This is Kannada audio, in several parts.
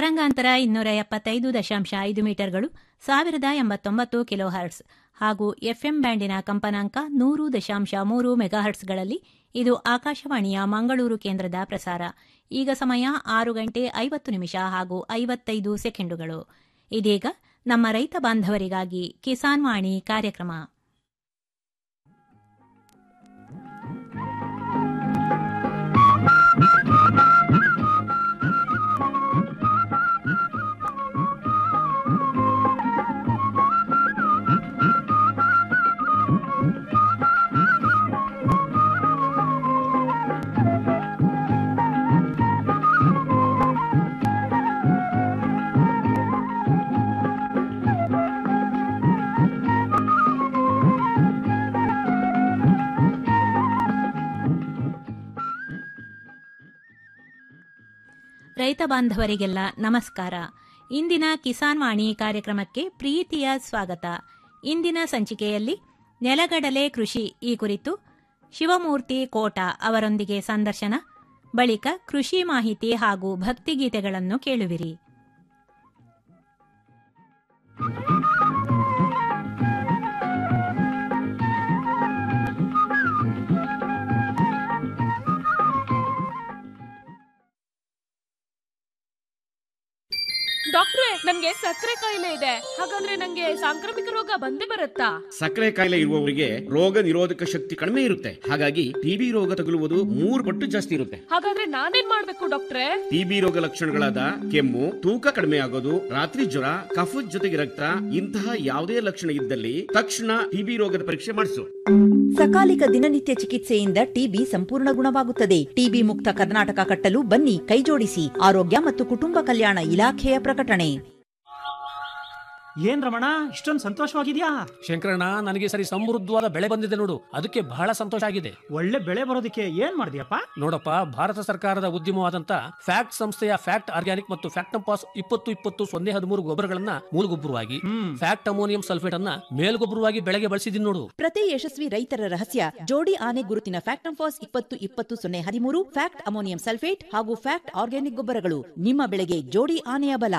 ತರಂಗಾಂತರ ಇನ್ನೂರ ಎಪ್ಪತ್ತೈದು ದಶಾಂಶ ಐದು ಮೀಟರ್ಗಳು ಸಾವಿರದ ಎಂಬತ್ತೊಂಬತ್ತು ಕಿಲೋ ಹರ್ಟ್ಸ್ ಹಾಗೂ ಎಫ್ಎಂ ಬ್ಯಾಂಡಿನ ಕಂಪನಾಂಕ ನೂರು ದಶಾಂಶ ಮೂರು ಮೆಗಾಹರ್ಟ್ಸ್ಗಳಲ್ಲಿ ಇದು ಆಕಾಶವಾಣಿಯ ಮಂಗಳೂರು ಕೇಂದ್ರದ ಪ್ರಸಾರ ಈಗ ಸಮಯ ಆರು ಗಂಟೆ ಐವತ್ತು ನಿಮಿಷ ಹಾಗೂ ಐವತ್ತೈದು ಸೆಕೆಂಡುಗಳು ಇದೀಗ ನಮ್ಮ ರೈತ ಬಾಂಧವರಿಗಾಗಿ ಕಿಸಾನ್ ವಾಣಿ ಕಾರ್ಯಕ್ರಮ ರೈತ ಬಾಂಧವರಿಗೆಲ್ಲ ನಮಸ್ಕಾರ ಇಂದಿನ ಕಿಸಾನ್ ವಾಣಿ ಕಾರ್ಯಕ್ರಮಕ್ಕೆ ಪ್ರೀತಿಯ ಸ್ವಾಗತ ಇಂದಿನ ಸಂಚಿಕೆಯಲ್ಲಿ ನೆಲಗಡಲೆ ಕೃಷಿ ಈ ಕುರಿತು ಶಿವಮೂರ್ತಿ ಕೋಟ ಅವರೊಂದಿಗೆ ಸಂದರ್ಶನ ಬಳಿಕ ಕೃಷಿ ಮಾಹಿತಿ ಹಾಗೂ ಭಕ್ತಿಗೀತೆಗಳನ್ನು ಕೇಳುವಿರಿ ಡಾಕ್ಟ್ರೆ ನನ್ಗೆ ಸಕ್ಕರೆ ಕಾಯಿಲೆ ಇದೆ ಹಾಗಂದ್ರೆ ನಂಗೆ ಸಾಂಕ್ರಾಮಿಕ ರೋಗ ಬಂದೇ ಬರುತ್ತಾ ಸಕ್ಕರೆ ಕಾಯಿಲೆ ಇರುವವರಿಗೆ ರೋಗ ನಿರೋಧಕ ಶಕ್ತಿ ಕಡಿಮೆ ಇರುತ್ತೆ ಹಾಗಾಗಿ ಟಿಬಿ ರೋಗ ತಗುಲುವುದು ಮೂರು ಪಟ್ಟು ಜಾಸ್ತಿ ಇರುತ್ತೆ ಹಾಗಾದ್ರೆ ನಾನೇನ್ ಮಾಡ್ಬೇಕು ಡಾಕ್ಟ್ರೆ ಟಿಬಿ ರೋಗ ಲಕ್ಷಣಗಳಾದ ಕೆಮ್ಮು ತೂಕ ಕಡಿಮೆ ಆಗೋದು ರಾತ್ರಿ ಜ್ವರ ಕಫದ ಜೊತೆಗೆ ರಕ್ತ ಇಂತಹ ಯಾವುದೇ ಲಕ್ಷಣ ಇದ್ದಲ್ಲಿ ತಕ್ಷಣ ಟಿಬಿ ರೋಗದ ಪರೀಕ್ಷೆ ಮಾಡಿಸು ಸಕಾಲಿಕ ದಿನನಿತ್ಯ ಚಿಕಿತ್ಸೆಯಿಂದ ಟಿಬಿ ಸಂಪೂರ್ಣ ಗುಣವಾಗುತ್ತದೆ ಟಿಬಿ ಮುಕ್ತ ಕರ್ನಾಟಕ ಕಟ್ಟಲು ಬನ್ನಿ ಕೈಜೋಡಿಸಿ ಆರೋಗ್ಯ ಮತ್ತು ಕುಟುಂಬ ಕಲ್ಯಾಣ ಇಲಾಖೆಯ ಪ್ರಕಟಣೆ ಏನ್ ರಮಣ ಇಷ್ಟೊಂದು ಸಂತೋಷವಾಗಿದ್ಯಾ ಶಂಕರಣ್ಣ ನನಗೆ ಸರಿ ಸಮೃದ್ಧವಾದ ಬೆಳೆ ಬಂದಿದೆ ನೋಡು ಅದಕ್ಕೆ ಬಹಳ ಸಂತೋಷ ಆಗಿದೆ ಒಳ್ಳೆ ಬೆಳೆ ಬರೋದಕ್ಕೆ ಏನ್ ಮಾಡಿದ್ಯಪ್ಪ ನೋಡಪ್ಪ ಭಾರತ ಸರ್ಕಾರದ ಉದ್ಯಮವಾದಂತ ಫ್ಯಾಕ್ಟ್ ಸಂಸ್ಥೆಯ ಫ್ಯಾಕ್ಟ್ ಆರ್ಗ್ಯಾನಿಕ್ ಮತ್ತು ಫ್ಯಾಕ್ಟಂಪಾಸ್ ಇಪ್ಪತ್ತು ಇಪ್ಪತ್ತು ಸೊನ್ನೆ ಹದಿಮೂರು ಗೊಬ್ಬರಗಳನ್ನ ಮೂಲಗೊಬ್ಬರವಾಗಿ ಹ್ಮ್ ಫ್ಯಾಕ್ಟ್ ಅಮೋನಿಯಂ ಸಲ್ಫೇಟ್ ಅನ್ನ ಮೇಲ್ಗೊಬ್ಬರವಾಗಿ ಬೆಳೆಗೆ ಬಳಸಿದೀನಿ ನೋಡು ಪ್ರತಿ ಯಶಸ್ವಿ ರೈತರ ರಹಸ್ಯ ಜೋಡಿ ಆನೆ ಗುರುತಿನ ಫ್ಯಾಕ್ಟಂಫಾಸ್ ಇಪ್ಪತ್ತು ಇಪ್ಪತ್ತು ಸೊನ್ನೆ ಹದಿಮೂರು ಫ್ಯಾಕ್ಟ್ ಅಮೋನಿಯಂ ಸಲ್ಫೇಟ್ ಹಾಗೂ ಫ್ಯಾಕ್ಟ್ ಆರ್ಗ್ಯಾನಿಕ್ ಗೊಬ್ಬರಗಳು ನಿಮ್ಮ ಬೆಳೆಗೆ ಜೋಡಿ ಆನೆಯ ಬಲ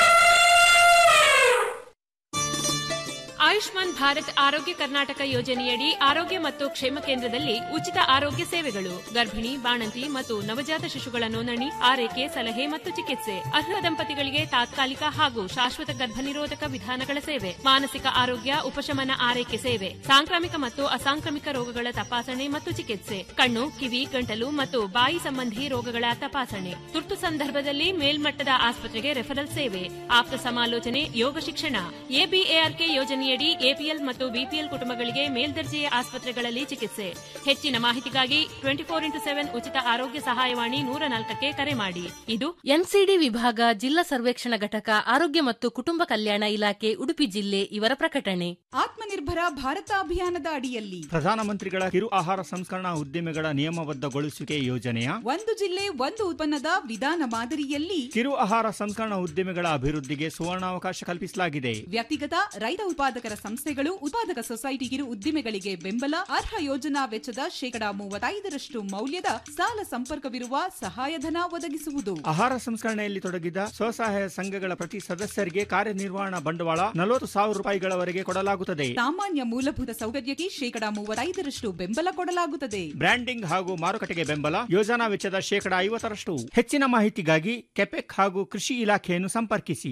ಆಯುಷ್ಮಾನ್ ಭಾರತ್ ಆರೋಗ್ಯ ಕರ್ನಾಟಕ ಯೋಜನೆಯಡಿ ಆರೋಗ್ಯ ಮತ್ತು ಕ್ಷೇಮ ಕೇಂದ್ರದಲ್ಲಿ ಉಚಿತ ಆರೋಗ್ಯ ಸೇವೆಗಳು ಗರ್ಭಿಣಿ ಬಾಣಂತಿ ಮತ್ತು ನವಜಾತ ಶಿಶುಗಳ ನೋಂದಣಿ ಆರೈಕೆ ಸಲಹೆ ಮತ್ತು ಚಿಕಿತ್ಸೆ ಅರ್ಹ ದಂಪತಿಗಳಿಗೆ ತಾತ್ಕಾಲಿಕ ಹಾಗೂ ಶಾಶ್ವತ ಗರ್ಭನಿರೋಧಕ ವಿಧಾನಗಳ ಸೇವೆ ಮಾನಸಿಕ ಆರೋಗ್ಯ ಉಪಶಮನ ಆರೈಕೆ ಸೇವೆ ಸಾಂಕ್ರಾಮಿಕ ಮತ್ತು ಅಸಾಂಕ್ರಾಮಿಕ ರೋಗಗಳ ತಪಾಸಣೆ ಮತ್ತು ಚಿಕಿತ್ಸೆ ಕಣ್ಣು ಕಿವಿ ಗಂಟಲು ಮತ್ತು ಬಾಯಿ ಸಂಬಂಧಿ ರೋಗಗಳ ತಪಾಸಣೆ ತುರ್ತು ಸಂದರ್ಭದಲ್ಲಿ ಮೇಲ್ಮಟ್ಟದ ಆಸ್ಪತ್ರೆಗೆ ರೆಫರಲ್ ಸೇವೆ ಆಪ್ತ ಸಮಾಲೋಚನೆ ಯೋಗ ಶಿಕ್ಷಣ ಎಬಿಎಆರ್ಕೆ ಯೋಜನೆಯಡಿ ಎಪಿಎಲ್ ಮತ್ತು ಬಿಪಿಎಲ್ ಕುಟುಂಬಗಳಿಗೆ ಮೇಲ್ದರ್ಜೆಯ ಆಸ್ಪತ್ರೆಗಳಲ್ಲಿ ಚಿಕಿತ್ಸೆ ಹೆಚ್ಚಿನ ಮಾಹಿತಿಗಾಗಿ ಟ್ವೆಂಟಿ ಫೋರ್ ಇಂಟು ಸೆವೆನ್ ಉಚಿತ ಆರೋಗ್ಯ ಸಹಾಯವಾಣಿ ನೂರ ನಾಲ್ಕಕ್ಕೆ ಕರೆ ಮಾಡಿ ಇದು ಎನ್ಸಿಡಿ ವಿಭಾಗ ಜಿಲ್ಲಾ ಸರ್ವೇಕ್ಷಣಾ ಘಟಕ ಆರೋಗ್ಯ ಮತ್ತು ಕುಟುಂಬ ಕಲ್ಯಾಣ ಇಲಾಖೆ ಉಡುಪಿ ಜಿಲ್ಲೆ ಇವರ ಪ್ರಕಟಣೆ ಆತ್ಮನಿರ್ಭರ ಭಾರತ ಅಭಿಯಾನದ ಅಡಿಯಲ್ಲಿ ಪ್ರಧಾನಮಂತ್ರಿಗಳ ಕಿರು ಆಹಾರ ಸಂಸ್ಕರಣಾ ಉದ್ದಿಮೆಗಳ ನಿಯಮಬದ್ಧಗೊಳಿಸುವಿಕೆ ಯೋಜನೆಯ ಒಂದು ಜಿಲ್ಲೆ ಒಂದು ಉತ್ಪನ್ನದ ವಿಧಾನ ಮಾದರಿಯಲ್ಲಿ ಕಿರು ಆಹಾರ ಸಂಸ್ಕರಣಾ ಉದ್ದಿಮೆಗಳ ಅಭಿವೃದ್ಧಿಗೆ ಸುವರ್ಣಾವಕಾಶ ಕಲ್ಪಿಸಲಾಗಿದೆ ವ್ಯಕ್ತಿಗತ ರೈತ ಉತ್ಪಾದಕರ ಸಂಸ್ಥೆಗಳು ಉತ್ಪಾದಕ ಸೊಸೈಟಿ ಕಿರು ಉದ್ದಿಮೆಗಳಿಗೆ ಬೆಂಬಲ ಅರ್ಹ ಯೋಜನಾ ವೆಚ್ಚದ ಶೇಕಡಾ ಮೂವತ್ತೈದರಷ್ಟು ಮೌಲ್ಯದ ಸಾಲ ಸಂಪರ್ಕವಿರುವ ಸಹಾಯಧನ ಒದಗಿಸುವುದು ಆಹಾರ ಸಂಸ್ಕರಣೆಯಲ್ಲಿ ತೊಡಗಿದ ಸ್ವಸಹಾಯ ಸಂಘಗಳ ಪ್ರತಿ ಸದಸ್ಯರಿಗೆ ಕಾರ್ಯನಿರ್ವಹಣಾ ಬಂಡವಾಳ ನಲವತ್ತು ಸಾವಿರ ರೂಪಾಯಿಗಳವರೆಗೆ ಕೊಡಲಾಗುತ್ತದೆ ಸಾಮಾನ್ಯ ಮೂಲಭೂತ ಸೌಕರ್ಯಕ್ಕೆ ಶೇಕಡಾ ಮೂವತ್ತೈದರಷ್ಟು ಬೆಂಬಲ ಕೊಡಲಾಗುತ್ತದೆ ಬ್ರ್ಯಾಂಡಿಂಗ್ ಹಾಗೂ ಮಾರುಕಟ್ಟೆಗೆ ಬೆಂಬಲ ಯೋಜನಾ ವೆಚ್ಚದ ಶೇಕಡಾ ಐವತ್ತರಷ್ಟು ಹೆಚ್ಚಿನ ಮಾಹಿತಿಗಾಗಿ ಕೆಪೆಕ್ ಹಾಗೂ ಕೃಷಿ ಇಲಾಖೆಯನ್ನು ಸಂಪರ್ಕಿಸಿ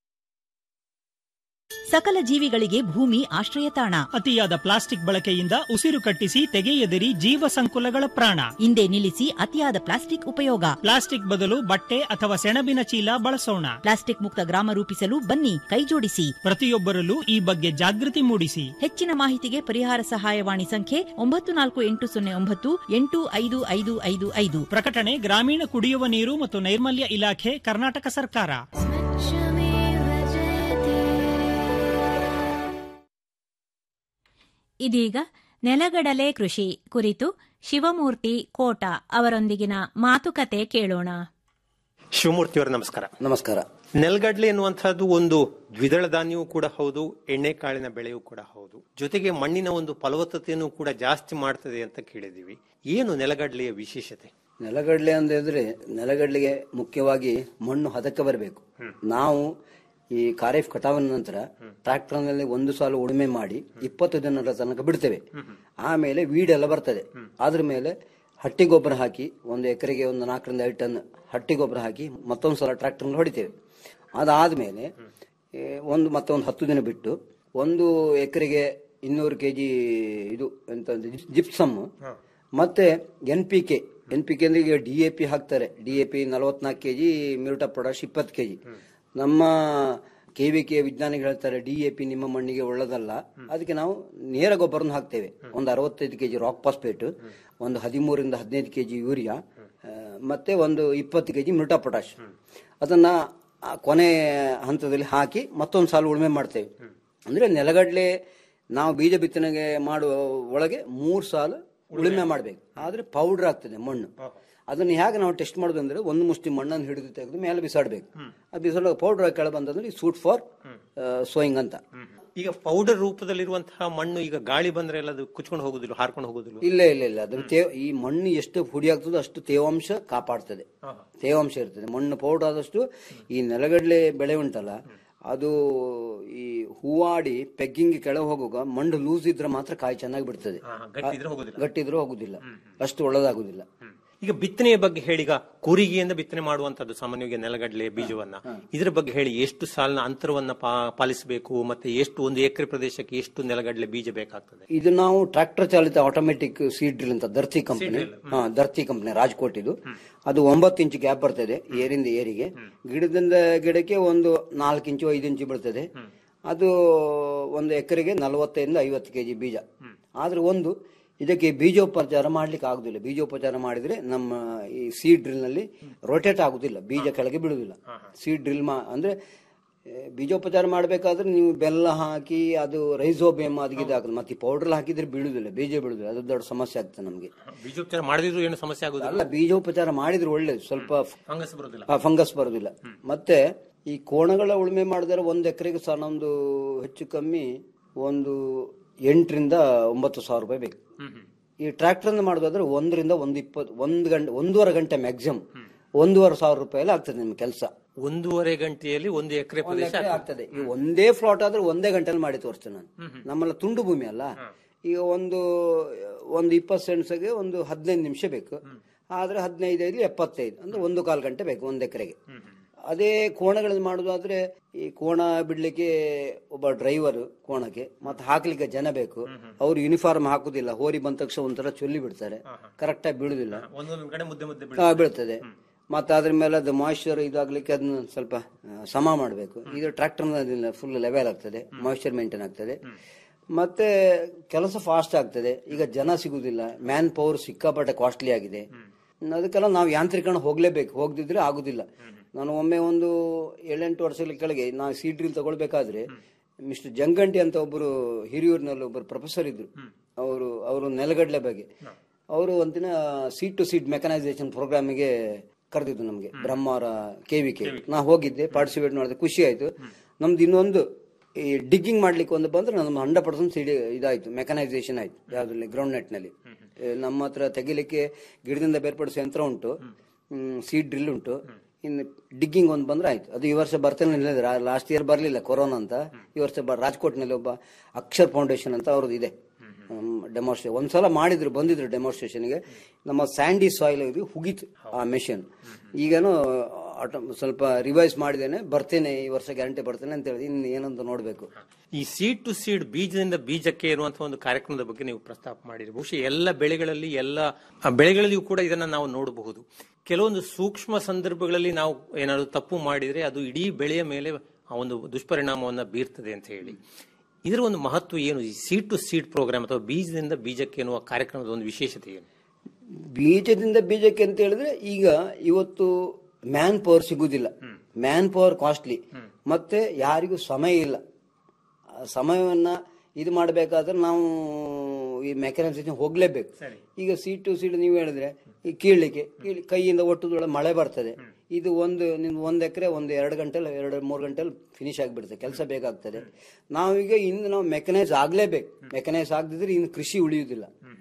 ಸಕಲ ಜೀವಿಗಳಿಗೆ ಭೂಮಿ ಆಶ್ರಯ ತಾಣ ಅತಿಯಾದ ಪ್ಲಾಸ್ಟಿಕ್ ಬಳಕೆಯಿಂದ ಉಸಿರು ಕಟ್ಟಿಸಿ ತೆಗೆಯದಿರಿ ಜೀವ ಸಂಕುಲಗಳ ಪ್ರಾಣ ಹಿಂದೆ ನಿಲ್ಲಿಸಿ ಅತಿಯಾದ ಪ್ಲಾಸ್ಟಿಕ್ ಉಪಯೋಗ ಪ್ಲಾಸ್ಟಿಕ್ ಬದಲು ಬಟ್ಟೆ ಅಥವಾ ಸೆಣಬಿನ ಚೀಲ ಬಳಸೋಣ ಪ್ಲಾಸ್ಟಿಕ್ ಮುಕ್ತ ಗ್ರಾಮ ರೂಪಿಸಲು ಬನ್ನಿ ಕೈಜೋಡಿಸಿ ಪ್ರತಿಯೊಬ್ಬರಲ್ಲೂ ಈ ಬಗ್ಗೆ ಜಾಗೃತಿ ಮೂಡಿಸಿ ಹೆಚ್ಚಿನ ಮಾಹಿತಿಗೆ ಪರಿಹಾರ ಸಹಾಯವಾಣಿ ಸಂಖ್ಯೆ ಒಂಬತ್ತು ನಾಲ್ಕು ಎಂಟು ಸೊನ್ನೆ ಒಂಬತ್ತು ಎಂಟು ಐದು ಐದು ಐದು ಐದು ಪ್ರಕಟಣೆ ಗ್ರಾಮೀಣ ಕುಡಿಯುವ ನೀರು ಮತ್ತು ನೈರ್ಮಲ್ಯ ಇಲಾಖೆ ಕರ್ನಾಟಕ ಸರ್ಕಾರ ಇದೀಗ ನೆಲಗಡಲೆ ಕೃಷಿ ಕುರಿತು ಶಿವಮೂರ್ತಿ ಕೋಟ ಅವರೊಂದಿಗಿನ ಮಾತುಕತೆ ಕೇಳೋಣ ಶಿವಮೂರ್ತಿಯವರ ನಮಸ್ಕಾರ ನಮಸ್ಕಾರ ನೆಲಗಡ್ಲೆ ಎನ್ನುವಂತಹದ್ದು ಒಂದು ದ್ವಿದಳ ಧಾನ್ಯವೂ ಕೂಡ ಹೌದು ಎಣ್ಣೆಕಾಳಿನ ಬೆಳೆಯೂ ಕೂಡ ಹೌದು ಜೊತೆಗೆ ಮಣ್ಣಿನ ಒಂದು ಫಲವತ್ತತೆಯನ್ನು ಕೂಡ ಜಾಸ್ತಿ ಮಾಡ್ತದೆ ಅಂತ ಕೇಳಿದೀವಿ ಏನು ನೆಲಗಡ್ಲೆಯ ವಿಶೇಷತೆ ನೆಲಗಡಲೆ ಅಂದ್ರೆ ನೆಲಗಡಲೆಗೆ ಮುಖ್ಯವಾಗಿ ಮಣ್ಣು ಹದಕ್ಕೆ ಬರಬೇಕು ನಾವು ಈ ಖಾರೀಫ್ ಕಟಾವಿನ ನಂತರ ಟ್ರಾಕ್ಟರ್ನಲ್ಲಿ ಒಂದು ಸಾಲ ಉಳುಮೆ ಮಾಡಿ ಇಪ್ಪತ್ತು ದಿನಗಳ ತನಕ ಬಿಡ್ತೇವೆ ಆಮೇಲೆ ವೀಡೆಲ್ಲ ಬರ್ತದೆ ಅದ್ರ ಮೇಲೆ ಹಟ್ಟಿ ಗೊಬ್ಬರ ಹಾಕಿ ಒಂದು ಎಕರೆಗೆ ಒಂದು ನಾಲ್ಕರಿಂದ ಐದು ಟನ್ ಹಟ್ಟಿ ಗೊಬ್ಬರ ಹಾಕಿ ಮತ್ತೊಂದು ಸಲ ಟ್ರಾಕ್ಟರ್ ಹೊಡಿತೇವೆ ಅದಾದ್ಮೇಲೆ ಏ, ಒಂದು ಮತ್ತೊಂದು ಹತ್ತು ದಿನ ಬಿಟ್ಟು ಒಂದು ಎಕರೆಗೆ ಇನ್ನೂರು ಕೆಜಿ ಇದು ಎಂತ ಜಿಪ್ಸಮ್ ಮತ್ತೆ N P K N P K ಅಂದ್ರೆ ಈಗ ಡಿ ಎ ಪಿ ಹಾಕ್ತಾರೆ ಡಿ ಎ ಪಿ ನಲವತ್ನಾಲ್ಕು ಕೆಜಿ ಮ್ಯೂಟಾ ಪ್ರೊಡಕ್ಟ್ ಇಪ್ಪತ್ತು ಕೆಜಿ ನಮ್ಮ ಕೆ ವಿ ಕೆ ವಿಜ್ಞಾನಿಗಳು ಹೇಳ್ತಾರೆ ಡಿ ಎ ಪಿ ನಿಮ್ಮ ಮಣ್ಣಿಗೆ ಒಳ್ಳೇದಲ್ಲ ಅದಕ್ಕೆ ನಾವು ನೇರ ಗೊಬ್ಬರನ ಹಾಕ್ತೇವೆ ಒಂದು ಅರವತ್ತೈದು ಕೆಜಿ ರಾಕ್ ಫಾಸ್ಫೇಟ್ ಒಂದು ಹದಿಮೂರಿಂದ ಹದಿನೈದು ಕೆಜಿ ಯೂರಿಯಾ ಆ, ಮತ್ತೆ ಒಂದು ಇಪ್ಪತ್ತು ಕೆಜಿ ಮ್ಯೂಟಾ ಪೊಟಾಶ್ ಅದನ್ನ ಆ ಕೊನೆ ಹಂತದಲ್ಲಿ ಹಾಕಿ ಮತ್ತೊಂದು ಸಾಲು ಉಳುಮೆ ಮಾಡ್ತೇವೆ ಅಂದ್ರೆ ನೆಲಗಡಲೆ ನಾವು ಬೀಜ ಬಿತ್ತನೆಗೆ ಮಾಡುವ ಒಳಗೆ ಮೂರು ಸಾಲು ಉಳುಮೆ ಮಾಡಬೇಕು ಆದ್ರೆ ಪೌಡರ್ ಆಗ್ತದೆ ಮಣ್ಣು ಅದನ್ನ ಹೇಗೆ ನಾವು ಟೆಸ್ಟ್ ಮಾಡೋದು ಅಂದ್ರೆ ಒಂದು ಮುಷ್ಟಿ ಮಣ್ಣನ್ನು ಹಿಡಿದು ತೆಗೆದು ಮೇಲೆ ಬಿಸಾಡಬೇಕು ಆ ಬಿಸಾಡುವಾಗ ಪೌಡರ್ ಕೆಳ ಬಂತಂದ್ರೆ ಸೂಟ್ ಫಾರ್ ಸೋಯಿಂಗ್ ಅಂತ ಈಗ ಪೌಡರ್ ರೂಪದಲ್ಲಿರುವಂತಹ ಮಣ್ಣು ಈಗ ಗಾಳಿ ಬಂದ್ರೆ ಎಲ್ಲ ಅದು ಕುಚ್ಕೊಂಡು ಹೋಗುದಿಲ್ಲ ಹಾರ್ಕೊಂಡು ಹೋಗುದಿಲ್ಲ ಇಲ್ಲ ಇಲ್ಲ ಇಲ್ಲ ಅದ್ರ ತೇ ಈ ಮಣ್ಣು ಎಷ್ಟು ಹುಡಿ ಆಗ್ತದೋ ಅಷ್ಟು ತೇವಾಂಶ ಕಾಪಾಡ್ತದೆ ತೇವಾಂಶ ಇರ್ತದೆ ಮಣ್ಣು ಪೌಡರ್ ಆದಷ್ಟು ಈ ನೆಲಗಡಲೆ ಬೆಳೆ ಉಂಟಲ್ಲ ಅದು ಈ ಹೂವಾಡಿ ಪೆಗ್ಗಿಂಗ್ ಕೆಳಗೆ ಹೋಗುವಾಗ ಮಣ್ಣು ಲೂಸ್ ಇದ್ರೆ ಮಾತ್ರ ಕಾಯಿ ಚೆನ್ನಾಗಿ ಬಿಡ್ತದೆ ಗಟ್ಟಿ ಇದ್ರೆ ಹೋಗುದಿಲ್ಲ. ಗಟ್ಟಿ ಇದ್ರೆ ಹೋಗುದಿಲ್ಲ ಅಷ್ಟು ಒಳ್ಳೇದಾಗುದಿಲ್ಲ ಈಗ ಬಿತ್ತನೆಯ ಬಗ್ಗೆ ಹೇಳಿ ಈಗ ಕೂರಿಗೆಯಿಂದ ಬಿತ್ತನೆ ಮಾಡುವಂತದ್ದು ಸಾಮಾನ್ಯವಾಗಿ ನೆಲಗಡಲೆ ಬೀಜವನ್ನ ಇದರ ಬಗ್ಗೆ ಹೇಳಿ ಎಷ್ಟು ಸಾಲಿನ ಅಂತರವನ್ನ ಪಾ- ಪಾಲಿಸಬೇಕು ಮತ್ತೆ ಎಷ್ಟು ಒಂದು ಎಕರೆ ಪ್ರದೇಶಕ್ಕೆ ಎಷ್ಟು ನೆಲಗಡಲೆ ಬೀಜ ಬೇಕಾಗ್ತದೆ ಇದು ನಾವು ಟ್ರಾಕ್ಟರ್ ಚಾಲಿತ ಆಟೋಮೆಟಿಕ್ ಸೀಡ್ ಡ್ರಿಲ್ ಅಂತ ದರ್ತಿ ಕಂಪನಿ ಹಾ ದರ್ತಿ ಕಂಪನಿ ರಾಜ್ಕೋಟ್ ಇದು ಅದು ಒಂಬತ್ತು ಇಂಚು ಗ್ಯಾಪ್ ಬರ್ತದೆ ಏರಿಂದ ಏರಿಗೆ ಗಿಡದಿಂದ ಗಿಡಕ್ಕೆ ಒಂದು ನಾಲ್ಕು ಇಂಚು ಐದು ಇಂಚು ಬೀಳ್ತದೆ ಅದು ಒಂದು ಎಕರೆಗೆ ನಲವತ್ತೈದಿಂದ ಐವತ್ತು ಕೆಜಿ ಬೀಜ ಆದ್ರೆ ಒಂದು ಇದಕ್ಕೆ ಬೀಜೋಪಚಾರ ಮಾಡ್ಲಿಕ್ಕೆ ಆಗುದಿಲ್ಲ ಬೀಜೋಪಚಾರ ಮಾಡಿದ್ರೆ ನಮ್ಮ ಈ ಸೀಡ್ ಡ್ರಿಲ್ ನಲ್ಲಿ ರೊಟೇಟ್ ಆಗುದಿಲ್ಲ ಬೀಜ ಕೆಳಗೆ ಬೀಳುದಿಲ್ಲ ಸೀಡ್ ಡ್ರಿಲ್ ಮಾ ಅಂದ್ರೆ ಏ, ಬೀಜೋಪಚಾರ ಮಾಡಬೇಕಾದ್ರೆ ನೀವು ಬೆಲ್ಲ ಹಾಕಿ ಅದು ರೈಸೋಬೇಮ್ ಅದಕ್ಕೆ ಇದಾಗ್ತದೆ ಮತ್ತೆ ಪೌಡರ್ ಹಾಕಿದ್ರೆ ಬೀಳುದಿಲ್ಲ ಬೀಜ ಬೀಳುದಿಲ್ಲ ಅದು ದೊಡ್ಡ ಸಮಸ್ಯೆ ಆಗ್ತದೆ ನಮಗೆ ಬೀಜೋಪಚಾರ ಮಾಡದಿದ್ರು ಏನು ಸಮಸ್ಯೆ ಆಗುದಿಲ್ಲ ಅಲ್ಲ ಬೀಜೋಪಚಾರ ಮಾಡಿದ್ರೆ ಒಳ್ಳೇದು ಸ್ವಲ್ಪ ಫಂಗಸ್ ಬರುದಿಲ್ಲ ಫಂಗಸ್ ಬರುದಿಲ್ಲ ಮತ್ತೆ ಈ ಕೋಣಗಳ ಉಳುಮೆ ಮಾಡಿದ್ರೆ ಒಂದು ಎಕರೆಗೆ ಸಹ ನಮ್ದು ಹೆಚ್ಚು ಕಮ್ಮಿ ಒಂದು ಎಂಟರಿಂದ ಒಂಬತ್ತು ಸಾವಿರ ರೂಪಾಯಿ ಬೇಕು ಈ ಟ್ರ್ಯಾಕ್ಟರ್ ಮಾಡೋದಾದ್ರೆ ಒಂದರಿಂದ ಒಂದು ಇಪ್ಪತ್ತು ಒಂದು ಗಂಟೆ ಒಂದೂವರೆ ಗಂಟೆ ಮ್ಯಾಕ್ಸಿಮಮ್ ಒಂದೂವರೆ ಸಾವಿರ ರೂಪಾಯಿ ಆಗ್ತದೆ ನಿಮ್ ಕೆಲಸ ಒಂದೂವರೆ ಗಂಟೆಯಲ್ಲಿ ಒಂದು ಎಕರೆ ಒಂದು ಪ್ರದೇಶ ಎಕರೆ ಆಗ್ತದೆ ಈ ಒಂದೇ ಫ್ಲಾಟ್ ಆದ್ರೆ ಒಂದೇ ಗಂಟೆಲಿ ಮಾಡಿ ತೋರಿಸ್ತೇನೆ ನಾನು ನಮ್ಮೆಲ್ಲ ತುಂಡು ಭೂಮಿ ಅಲ್ಲ ಈಗ ಒಂದು ಒಂದು ಇಪ್ಪತ್ತು ಸೆಂಟ್ಸ್ಗೆ ಒಂದು ಹದಿನೈದು ನಿಮಿಷ ಬೇಕು ಆದ್ರೆ ಹದಿನೈದು ಐದು ಎಪ್ಪತ್ತೈದು ಅಂದ್ರೆ ಒಂದು ಕಾಲು ಗಂಟೆ ಬೇಕು ಒಂದು ಎಕರೆಗೆ ಅದೇ ಕೋಣಗಳಲ್ಲಿ ಮಾಡುದಾದ್ರೆ ಈ ಕೋಣ ಬಿಡ್ಲಿಕ್ಕೆ ಒಬ್ಬ ಡ್ರೈವರ್ ಕೋಣಕ್ಕೆ ಮತ್ತೆ ಹಾಕ್ಲಿಕ್ಕೆ ಜನ ಬೇಕು ಅವ್ರು ಯೂನಿಫಾರ್ಮ್ ಹಾಕುದಿಲ್ಲ ಹೋರಿ ಬಂದ ತಕ್ಷಣ ಒಂಥರ ಚೊಲ್ಲಿ ಬಿಡ್ತಾರೆ ಕರೆಕ್ಟ್ ಆಗಿ ಬೀಳುದಿಲ್ಲ ಒಂದೊಂದು ಕಡೆ ಮುದ್ದೆ ಮುದ್ದೆ ಆ, ಬೀಳ್ತದೆ ಮತ್ತೆ ಅದ್ರ ಮೇಲೆ ಅದು ಮಾಯಿಶ್ಚರ್ ಇದಾಗ್ಲಿಕ್ಕೆ ಅದನ್ನ ಸ್ವಲ್ಪ ಆ, ಸಮ ಮಾಡಬೇಕು ಇದು ಟ್ರ್ಯಾಕ್ಟರ್ ಫುಲ್ ಲೆವೆಲ್ ಆಗ್ತದೆ ಮಾಯಿಶ್ಚರ್ ಮೇಂಟೈನ್ ಆಗ್ತದೆ ಮತ್ತೆ ಕೆಲಸ ಫಾಸ್ಟ್ ಆಗ್ತದೆ ಈಗ ಜನ ಸಿಗುದಿಲ್ಲ ಮ್ಯಾನ್ ಪವರ್ ಸಿಕ್ಕಾಪಟ್ಟೆ ಕಾಸ್ಟ್ಲಿ ಆಗಿದೆ ಅದಕ್ಕೆಲ್ಲ ನಾವು ಯಾಂತ್ರೀಕರಣ ಹೋಗ್ಲೇಬೇಕು ಹೋಗದಿದ್ರೆ ಆಗುದಿಲ್ಲ ನಾನು ಒಮ್ಮೆ ಒಂದು ಏಳೆಂಟು ವರ್ಷಗಳ ಕೆಳಗೆ ನಾವು ಸೀ ಡ್ರಿಲ್ ತಗೊಳ್ಬೇಕಾದ್ರೆ ಮಿಸ್ಟರ್ ಜಂಗಂಟಿ ಅಂತ ಒಬ್ಬರು ಹಿರಿಯೂರಿನಲ್ಲಿ ಒಬ್ಬರು ಪ್ರೊಫೆಸರ್ ಇದ್ರು ಅವರು ಅವರು ನೆಲಗಡಲೆ ಬಗ್ಗೆ ಅವರು ಒಂದಿನ ಸೀಟ್ ಟು ಸೀಟ್ ಮೆಕನೈಸೇಷನ್ ಪ್ರೋಗ್ರಾಮಿಗೆ ಕರೆದಿದ್ದು ನಮಗೆ ಬ್ರಹ್ಮಾರ ಕೆ ವಿ ಕೆ ನಾ ಹೋಗಿದ್ದೆ ಪಾರ್ಟಿಸಿಪೇಟ್ ಮಾಡಿದೆ ಖುಷಿ ಆಯ್ತು ನಮ್ದು ಇನ್ನೊಂದು ಈ ಡಿಗ್ಗಿಂಗ್ ಮಾಡ್ಲಿಕ್ಕೆ ಒಂದು ಬಂದ್ರೆ ನಮ್ದು ಹಂಡ್ರೆಡ್ ಪರ್ಸೆಂಟ್ ಸಿಡಿ ಇದಾಯ್ತು ಮೆಕನೈಸೇಷನ್ ಆಯ್ತು ಯಾವ್ದ್ರಲ್ಲಿ ಗ್ರೌಂಡ್ ನೆಟ್ ನಲ್ಲಿ ಏ, ನಮ್ಮ ಹತ್ರ ತೆಗಿಲಿಕ್ಕೆ ಗಿಡದಿಂದ ಬೇರ್ಪಡಿಸೋ ಯಂತ್ರ ಉಂಟು ಸೀಡ್ ಡ್ರಿಲ್ ಉಂಟು ಇನ್ನು ಡಿಗ್ಗಿಂಗ್ ಒಂದು ಬಂದ್ರೆ ಆಯ್ತು ಅದು ಈ ವರ್ಷ ಬರ್ತೇನೆ ಲಾಸ್ಟ್ ಇಯರ್ ಬರಲಿಲ್ಲ ಕೊರೋನಾ ಅಂತ ಈ ವರ್ಷ ಬ- ರಾಜ್ಕೋಟ್ನಲ್ಲಿ ಒಬ್ಬ ಅಕ್ಷರ್ ಫೌಂಡೇಶನ್ ಅಂತ ಅವ್ರದ್ದು ಇದೆ ಡೆಮಾನ್ಸ್ಟ್ರೇಷನ್ ಒಂದ್ಸಲ ಮಾಡಿದ್ರು ಬಂದಿದ್ರು ಡೆಮಾನ್ಸ್ಟ್ರೇಷನ್ಗೆ ನಮ್ಮ ಸ್ಯಾಂಡಿ ಸಾಯಿಲ್ ಇದು ಹುಗಿತು ಆ ಮೆಷಿನ್ ಈಗೇನು ಆಟೋ ಸ್ವಲ್ಪ ರಿವೈಸ್ ಮಾಡಿದ್ದೇನೆ ಬರ್ತೇನೆ ಈ ವರ್ಷ ಗ್ಯಾರಂಟಿ ಬರ್ತೇನೆ ಅಂತ ಹೇಳಿದೆ ಇನ್ನು ಏನಂತ ನೋಡ್ಬೇಕು ಈ ಸೀಡ್ ಟು ಸೀಡ್ ಬೀಜದಿಂದ ಬೀಜಕ್ಕೆ ಇರುವಂತಹ ಒಂದು ಕಾರ್ಯಕ್ರಮದ ಬಗ್ಗೆ ನೀವು ಪ್ರಸ್ತಾಪ ಮಾಡಿರಿ ಬಹುಶಃ ಎಲ್ಲ ಬೆಳೆಗಳಲ್ಲಿ ಎಲ್ಲ ಆ ಬೆಳೆಗಳಲ್ಲಿಯೂ ಕೂಡ ಇದನ್ನ ನಾವು ನೋಡಬಹುದು ಕೆಲವೊಂದು ಸೂಕ್ಷ್ಮ ಸಂದರ್ಭಗಳಲ್ಲಿ ನಾವು ಏನಾದ್ರು ತಪ್ಪು ಮಾಡಿದ್ರೆ ಅದು ಇಡೀ ಬೆಳೆಯ ಮೇಲೆ ಆ ಒಂದು ದುಷ್ಪರಿಣಾಮವನ್ನ ಬೀರ್ತದೆ ಅಂತ ಹೇಳಿ ಇದರ ಒಂದು ಮಹತ್ವ ಏನು ಈ ಸೀಡ್ ಟು ಸೀಡ್ ಪ್ರೋಗ್ರಾಮ್ ಅಥವಾ ಬೀಜದಿಂದ ಬೀಜಕ್ಕೆ ಎನ್ನುವ ಕಾರ್ಯಕ್ರಮದ ಒಂದು ವಿಶೇಷತೆ ಏನು ಬೀಜದಿಂದ ಬೀಜಕ್ಕೆ ಅಂತ ಹೇಳಿದ್ರೆ ಈಗ ಇವತ್ತು ಮ್ಯಾನ್ ಪವರ್ ಸಿಗುದಿಲ್ಲ ಮ್ಯಾನ್ ಪವರ್ ಕಾಸ್ಟ್ಲಿ ಮತ್ತೆ ಯಾರಿಗೂ ಸಮಯ ಇಲ್ಲ ಆ ಸಮಯವನ್ನ ಇದು ಮಾಡಬೇಕಾದ್ರೆ ನಾವು ಈ ಮೆಕ್ಯಾನಿಸೇಷನ್ ಹೋಗ್ಲೇಬೇಕು ಈಗ ಸೀಟ್ ಟು ಸೀಟ್ ನೀವು ಹೇಳಿದ್ರೆ ಈ ಕೀಳ್ಲಿಕ್ಕೆ ಕೀಳ್ ಕೈಯಿಂದ ಒಟ್ಟುದೊಳಗೆ ಮಳೆ ಬರ್ತದೆ ಇದು ಒಂದು ನಿಮ್ದು ಒಂದ್ ಎಕರೆ ಒಂದು ಎರಡು ಗಂಟೆಲಿ ಎರಡು ಮೂರು ಗಂಟೆಲಿ ಫಿನಿಶ್ ಆಗಿಬಿಡುತ್ತೆ ಕೆಲಸ ಬೇಕಾಗ್ತದೆ ನಾವೀಗ ಇನ್ನು ನಾವು ಮೆಕನೈಸ್ ಆಗ್ಲೇಬೇಕು ಮೆಕನೈಸ್ ಆಗದಿದ್ರೆ ಇನ್ನು ಕೃಷಿ ಉಳಿಯುವುದಿಲ್ಲ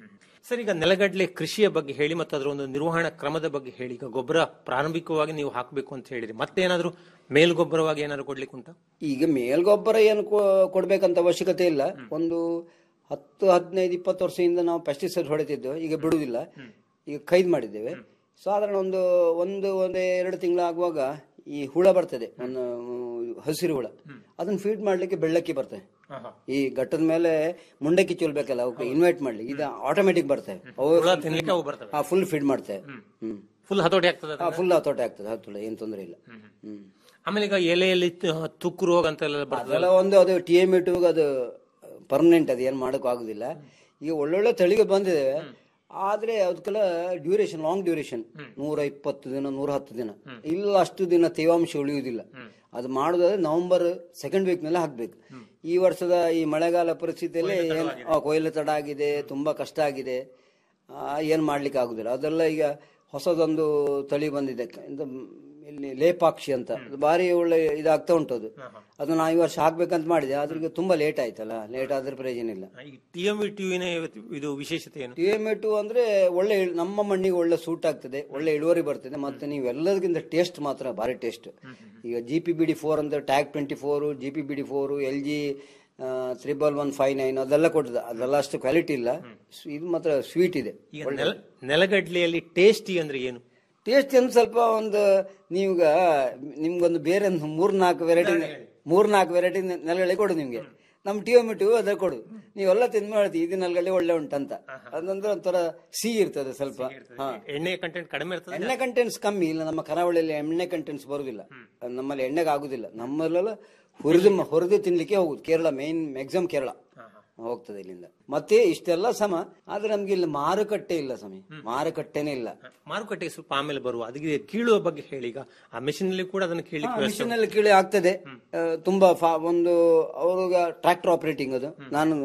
ಸರ್ ಈಗ ನೆಲಗಡಲೆ ಕೃಷಿಯ ಬಗ್ಗೆ ಹೇಳಿ ಮತ್ತು ಅದರ ಒಂದು ನಿರ್ವಹಣಾ ಕ್ರಮದ ಬಗ್ಗೆ ಹೇಳಿ ಈಗ ಗೊಬ್ಬರ ಪ್ರಾರಂಭಿಕವಾಗಿ ನೀವು ಹಾಕಬೇಕು ಅಂತ ಹೇಳಿರಿ ಮತ್ತೆ ಏನಾದರೂ ಮೇಲ್ಗೊಬ್ಬರವಾಗಿ ಏನಾದ್ರು ಕೊಡ್ಲಿಕ್ಕೆ ಉಂಟಾ ಈಗ ಮೇಲ್ಗೊಬ್ಬರ ಏನು ಕೊ- ಕೊಡ್ಬೇಕಂತ ಅವಶ್ಯಕತೆ ಇಲ್ಲ ಒಂದು ಹತ್ತು ಹದಿನೈದು ಇಪ್ಪತ್ತು ವರ್ಷದಿಂದ ನಾವು ಪೆಸ್ಟಿಸೈಡ್ ಹೊಡೆತಿದ್ದು ಈಗ ಬಿಡುವುದಿಲ್ಲ ಈಗ ಕೈದ್ ಮಾಡಿದ್ದೇವೆ ಸಾಧಾರಣ ಒಂದು ಒಂದು ಒಂದು ಎರಡು ತಿಂಗಳಾಗುವಾಗ ಈ ಹುಳ ಬರ್ತದೆ ಒಂದು ಹಸಿರು ಹುಳ ಅದನ್ನ ಫೀಡ್ ಮಾಡ್ಲಿಕ್ಕೆ ಬೆಳ್ಳಕ್ಕಿ ಬರ್ತದೆ ಈ ಘಟ್ಟದ ಮೇಲೆ ಮುಂಡಕ್ಕಿ ಚೊಲ್ಬೇಕಲ್ಲ ಅವಕ್ಕೆ ಇನ್ವೈಟ್ ಮಾಡ್ಲಿಕ್ಕೆ ಇದು ಆಟೋಮೆಟಿಕ್ ಬರ್ತವೆ ಹುಳ ತಿನ್ಲಿಕ್ಕೆ ಅವು ಬರ್ತವೆ. ಫುಲ್ ಫೀಡ್ ಮಾಡ್ತೇವೆ ಹ್ಮ್ ಫುಲ್ ಹತೋಟಿ ಆಗ್ತದೆ ಅದನ್ನ? ಫುಲ್ ಹತೋಟಿ ಆಗ್ತದೆ ಹತ್ತುಳ ಏನ್ ತೊಂದರೆ ಇಲ್ಲ ಹ್ಮ್ ಆಮೇಲೆ ಈಗ ಎಲೆಯಲ್ಲಿ ತು- ತುಕ್ಕು ರೋಗ ಅಂತೆಲ್ಲ ಬರ್ತದೆ ಅದೆಲ್ಲ ಒಂದು ಅದು ಟಿ ಎಮ್ ಅದು ಪರ್ಮನೆಂಟ್ ಅದು ಏನು ಮಾಡೋಕ್ಕೂ ಆಗುದಿಲ್ಲ ಈಗ ಒಳ್ಳೊಳ್ಳೆ ತಳಿಗೆ ಬಂದಿದೆ ಆದ್ರೆ ಅದಕ್ಕೆಲ್ಲ ಡ್ಯೂರೇಷನ್ ಲಾಂಗ್ ಡ್ಯೂರೇಷನ್ ನೂರ ಇಪ್ಪತ್ತು ದಿನ ನೂರ ಹತ್ತು ದಿನ ಇಲ್ಲ ಅಷ್ಟು ದಿನ ತೇವಾಂಶ ಉಳಿಯುವುದಿಲ್ಲ ಅದು ಮಾಡೋದಾದ್ರೆ ನವೆಂಬರ್ ಸೆಕೆಂಡ್ ವೀಕ್ ನಲ್ಲಿ ಹಾಕ್ಬೇಕು ಈ ವರ್ಷದ ಈ ಮಳೆಗಾಲ ಪರಿಸ್ಥಿತಿಯಲ್ಲಿ ಏನ್- ಆ, ಕೊಯ್ಲು ತಡ ಆಗಿದೆ ತುಂಬಾ ಕಷ್ಟ ಆಗಿದೆ ಆ, ಏನ್ ಮಾಡ್ಲಿಕ್ಕೆ ಆಗುದಿಲ್ಲ ಅದೆಲ್ಲ ಈಗ ಹೊಸದೊಂದು ತಳಿ ಬಂದಿದೆ ಎಂತ ಮ್, ಇಲ್ಲಿ ಲೇಪಾಕ್ಷಿ ಅಂತ ಅದು ಭಾರಿ ಒಳ್ಳೆ ಇದಾಗ್ತಾ ಉಂಟು ಅದು ಅದು ನಾ ಈ ವರ್ಷ ಹಾಕ್ಬೇಕಂತ ಮಾಡಿದೆ ಆದ್ರೆ ಈಗ ತುಂಬಾ ಲೇಟ್ ಆಯ್ತಲ್ಲ ಲೇಟ್ ಆದ್ರೆ ಪ್ರಯೋಜನ ಇಲ್ಲ ಟಿ ಎಂ ಟಿವಿನ ಇದು ವಿಶೇಷತೆ ಏನು ಟಿ ಎಮ್ ಟು ಅಂದ್ರೆ ಒಳ್ಳೆ ಇಳ್- ನಮ್ಮ ಮಣ್ಣಿಗೆ ಒಳ್ಳೆ ಸೂಟ್ ಆಗ್ತದೆ ಒಳ್ಳೆ ಇಳುವರಿ ಬರ್ತದೆ ಮತ್ತೆ ನೀವು ಎಲ್ಲದಕ್ಕಿಂತ ಟೇಸ್ಟ್ ಮಾತ್ರ ಭಾರಿ ಟೇಸ್ಟ್ ಈಗ G P B D four ಅಂತ tag twenty four G P B D four L G triple one five nine ಅದೆಲ್ಲ ಕೊಟ್ಟಿದೆ ಅದೆಲ್ಲ ಅಷ್ಟು ಕ್ವಾಲಿಟಿ ಇಲ್ಲ ಸ್- ಇದು ಮಾತ್ರ ಸ್ವೀಟ್ ಇದೆ ಈಗ ನೆಲ ನೆಲಗಡ್ಲೆಯಲ್ಲಿ ಟೇಸ್ಟಿ ಅಂದ್ರೆ ಏನು ಟೇಸ್ಟ್ ಒಂದು ಸ್ವಲ್ಪ ಒಂದು ನೀವೀಗ ನಿಮ್ಗೊಂದು ಬೇರೆ ಒಂದು ಮೂರ್ನಾಲ್ಕು ವೆರೈಟಿ ಮೂರ್ನಾಲ್ಕು ವೆರೈಟಿ ನೆಲಗಡೆ ಕೊಡು ನಿಮ್ಗೆ ನಮ್ ಟಿಯೋಮಿಟು ಅದೇ ಕೊಡು ನೀವೆಲ್ಲ ತಿಂದ್ಮೇಲೆ ಹೇಳ್ತೀವಿ ಇದು ನೆಲಗಡೆ ಒಳ್ಳೆ ಉಂಟಂತ ಅದಂದ್ರೆ ಒಂಥರ ಸಿಹಿ ಇರ್ತದೆ ಸ್ವಲ್ಪ ಹಾ ಎಣ್ಣೆ ಕಂಟೆಂಟ್ ಕಡಿಮೆ ಇರ್ತದೆ ಎಣ್ಣೆ ಕಂಟೆಂಟ್ಸ್ ಕಮ್ಮಿ ಇಲ್ಲ ನಮ್ಮ ಕರಾವಳಿಯಲ್ಲಿ ಎಣ್ಣೆ ಕಂಟೆಂಟ್ಸ್ ಬರುದಿಲ್ಲ ಅದು ನಮ್ಮಲ್ಲಿ ಎಣ್ಣೆಗೆ ಆಗುದಿಲ್ಲ ನಮ್ಮಲ್ಲೆಲ್ಲ ಹುರಿದು ಹುರಿದು ತಿನ್ಲಿಕ್ಕೆ ಹೋಗುದು ಕೇರಳ ಮೇನ್ ಮ್ಯಾಕ್ಸಿಮಮ್ ಕೇರಳ ಹೋಗ್ತದೆ ಇಲ್ಲಿಂದ ಮತ್ತೆ ಇಷ್ಟೆಲ್ಲ ಸಮ ಆದ್ರೆ ನಮ್ಗೆ ಇಲ್ಲಿ ಮಾರುಕಟ್ಟೆ ಇಲ್ಲ ಸ್ವಾಮಿ ಮಾರುಕಟ್ಟೆನೇ ಇಲ್ಲ ಮಾರುಕಟ್ಟೆಗೆ ಸ್ವಲ್ಪ ಆಮೇಲೆ ಬರುವ ಅದಕ್ಕೆ ಕೀಳುವ ಬಗ್ಗೆ ಹೇಳಿ ಈಗ ಆ ಮೆಷಿನ್ ಅಲ್ಲಿ ಕೂಡ ಅದನ್ನು ಕೀಳಿಕ್ಕೆ ವ್ಯವಸ್ಥೆ ಮಿಷನ್ ಅಲ್ಲಿ ಕೀಳಿ ಆಗ್ತದೆ ಆ, ತುಂಬಾ ಫಾ- ಒಂದು ಅವ್ರಿಗೆ ಟ್ರ್ಯಾಕ್ಟರ್ ಆಪರೇಟಿಂಗ್ ಅದು ನಾನು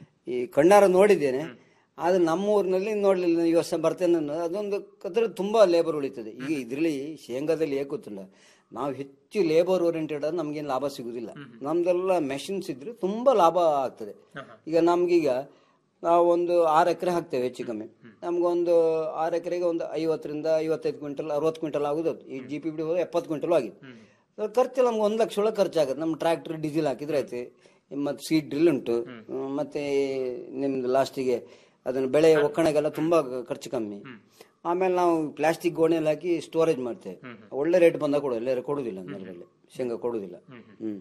ಈ ಕಣ್ಣಾರ ನೋಡಿದ್ದೇನೆ ಆದ್ರೆ ನಮ್ಮ ಊರಿನಲ್ಲಿ ನೋಡ್ಲಿಲ್ಲ ಈ ವರ್ಷ ಬರ್ತೇನೆ ಅನ್ನೋದು ಅದೊಂದು ಅದ್ರಲ್ಲಿ ತುಂಬಾ ಲೇಬರ್ ಉಳಿತದೆ ಈಗ ಇದ್ರಲ್ಲಿ ಶೇಂಗಾದಲ್ಲಿ ಹೇಗೆ ಗೊತ್ತಿಲ್ಲ ನಾವು ಹೆಚ್ಚು ಲೇಬರ್ ಓರಿಯೆಂಟೆಡ್ ಆದ್ರೆ ನಮ್ಗೇನು ಲಾಭ ಸಿಗುದಿಲ್ಲ ನಮ್ದೆಲ್ಲ ಮೆಷಿನ್ಸ್ ಇದ್ರೆ ತುಂಬಾ ಲಾಭ ಆಗ್ತದೆ ಈಗ ನಮ್ಗೀಗ ನಾವು ಒಂದು ಆರು ಎಕರೆ ಹಾಕ್ತೇವೆ ಹೆಚ್ಚು ಕಮ್ಮಿ ನಮ್ಗೊಂದು ಆರು ಎಕರೆಗೆ ಒಂದು ಐವತ್ತರಿಂದ ಐವತ್ತೈದು ಕ್ವಿಂಟಲ್ ಅರವತ್ತು ಕ್ವಿಂಟಲ್ ಆಗುದು ಅದು. ಈ ಜಿ ಪಿ ಬಿ ಹೋದ್ರೆ ಎಪ್ಪತ್ತು ಕ್ವಿಂಟಲ್ ಆಗಿದೆ ಅದ್ರ ಖರ್ಚು ನಮ್ಗೆ ಒಂದು ಲಕ್ಷ ಒಳಗೆ ಖರ್ಚಾಗುತ್ತೆ ನಮ್ಮ ಟ್ರ್ಯಾಕ್ಟರ್ ಡೀಸೆಲ್ ಹಾಕಿದ್ರೆ ಆಯ್ತು ಮತ್ತೆ ಸೀಡ್ ಡ್ರಿಲ್ ಉಂಟು ಹ್ಮ್, ಮತ್ತೆ ನಿಮ್ದು ಲಾಸ್ಟಿಗೆ ಅದನ್ನ ಬೆಳೆ ಒಕ್ಕಣೆಗೆಲ್ಲ ತುಂಬಾ ಖರ್ಚು ಕಮ್ಮಿ ಆಮೇಲೆ ನಾವು ಪ್ಲಾಸ್ಟಿಕ್ ಗೋಣೆಯಲ್ಲಿ ಹಾಕಿ ಸ್ಟೋರೇಜ್ ಮಾಡ್ತೇವೆ ಒಳ್ಳೆ ರೇಟ್ ಬಂದಾಗ ಕೊಡೋದು ಎಲ್ಲರೂ ಕೊಡುದಿಲ್ಲ ನಮ್ಮಲ್ಲಿ ಶೇಂಗಾ ಕೊಡುದಿಲ್ಲ ಹ್ಮ್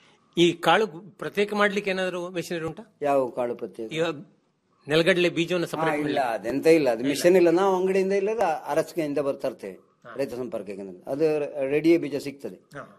ಈ ಕಾಳು ಪ್ರತ್ಯೇಕ ಮಾಡ್ಲಿಕ್ಕೆ ಏನಾದ್ರು ಮೆಷಿನರಿ ಉಂಟಾ ಯಾವ ಕಾಳು ಪ್ರತ್ಯೇಕ ಈಗ ನೆಲಗಡಲೆ ಬೀಜವನ್ನು ಹಾ, ಸಪರೇಟ್ ಇಲ್ಲ ಅದೆಂತ ಇಲ್ಲ ಅದು ಮಿಷನ್ ಇಲ್ಲ ನಾವು ಅಂಗಡಿಯಿಂದ ಇಲ್ಲದ ಅರಸ್ಕೆಯಿಂದ ಬರ್ತರ್ತೇವೆ ರೈತ ಸಂಪರ್ಕ ಕೇಂದ್ರದಿಂದ. ಅದು ರೆಡಿಯೇ ಬೀಜ ಸಿಗ್ತದೆ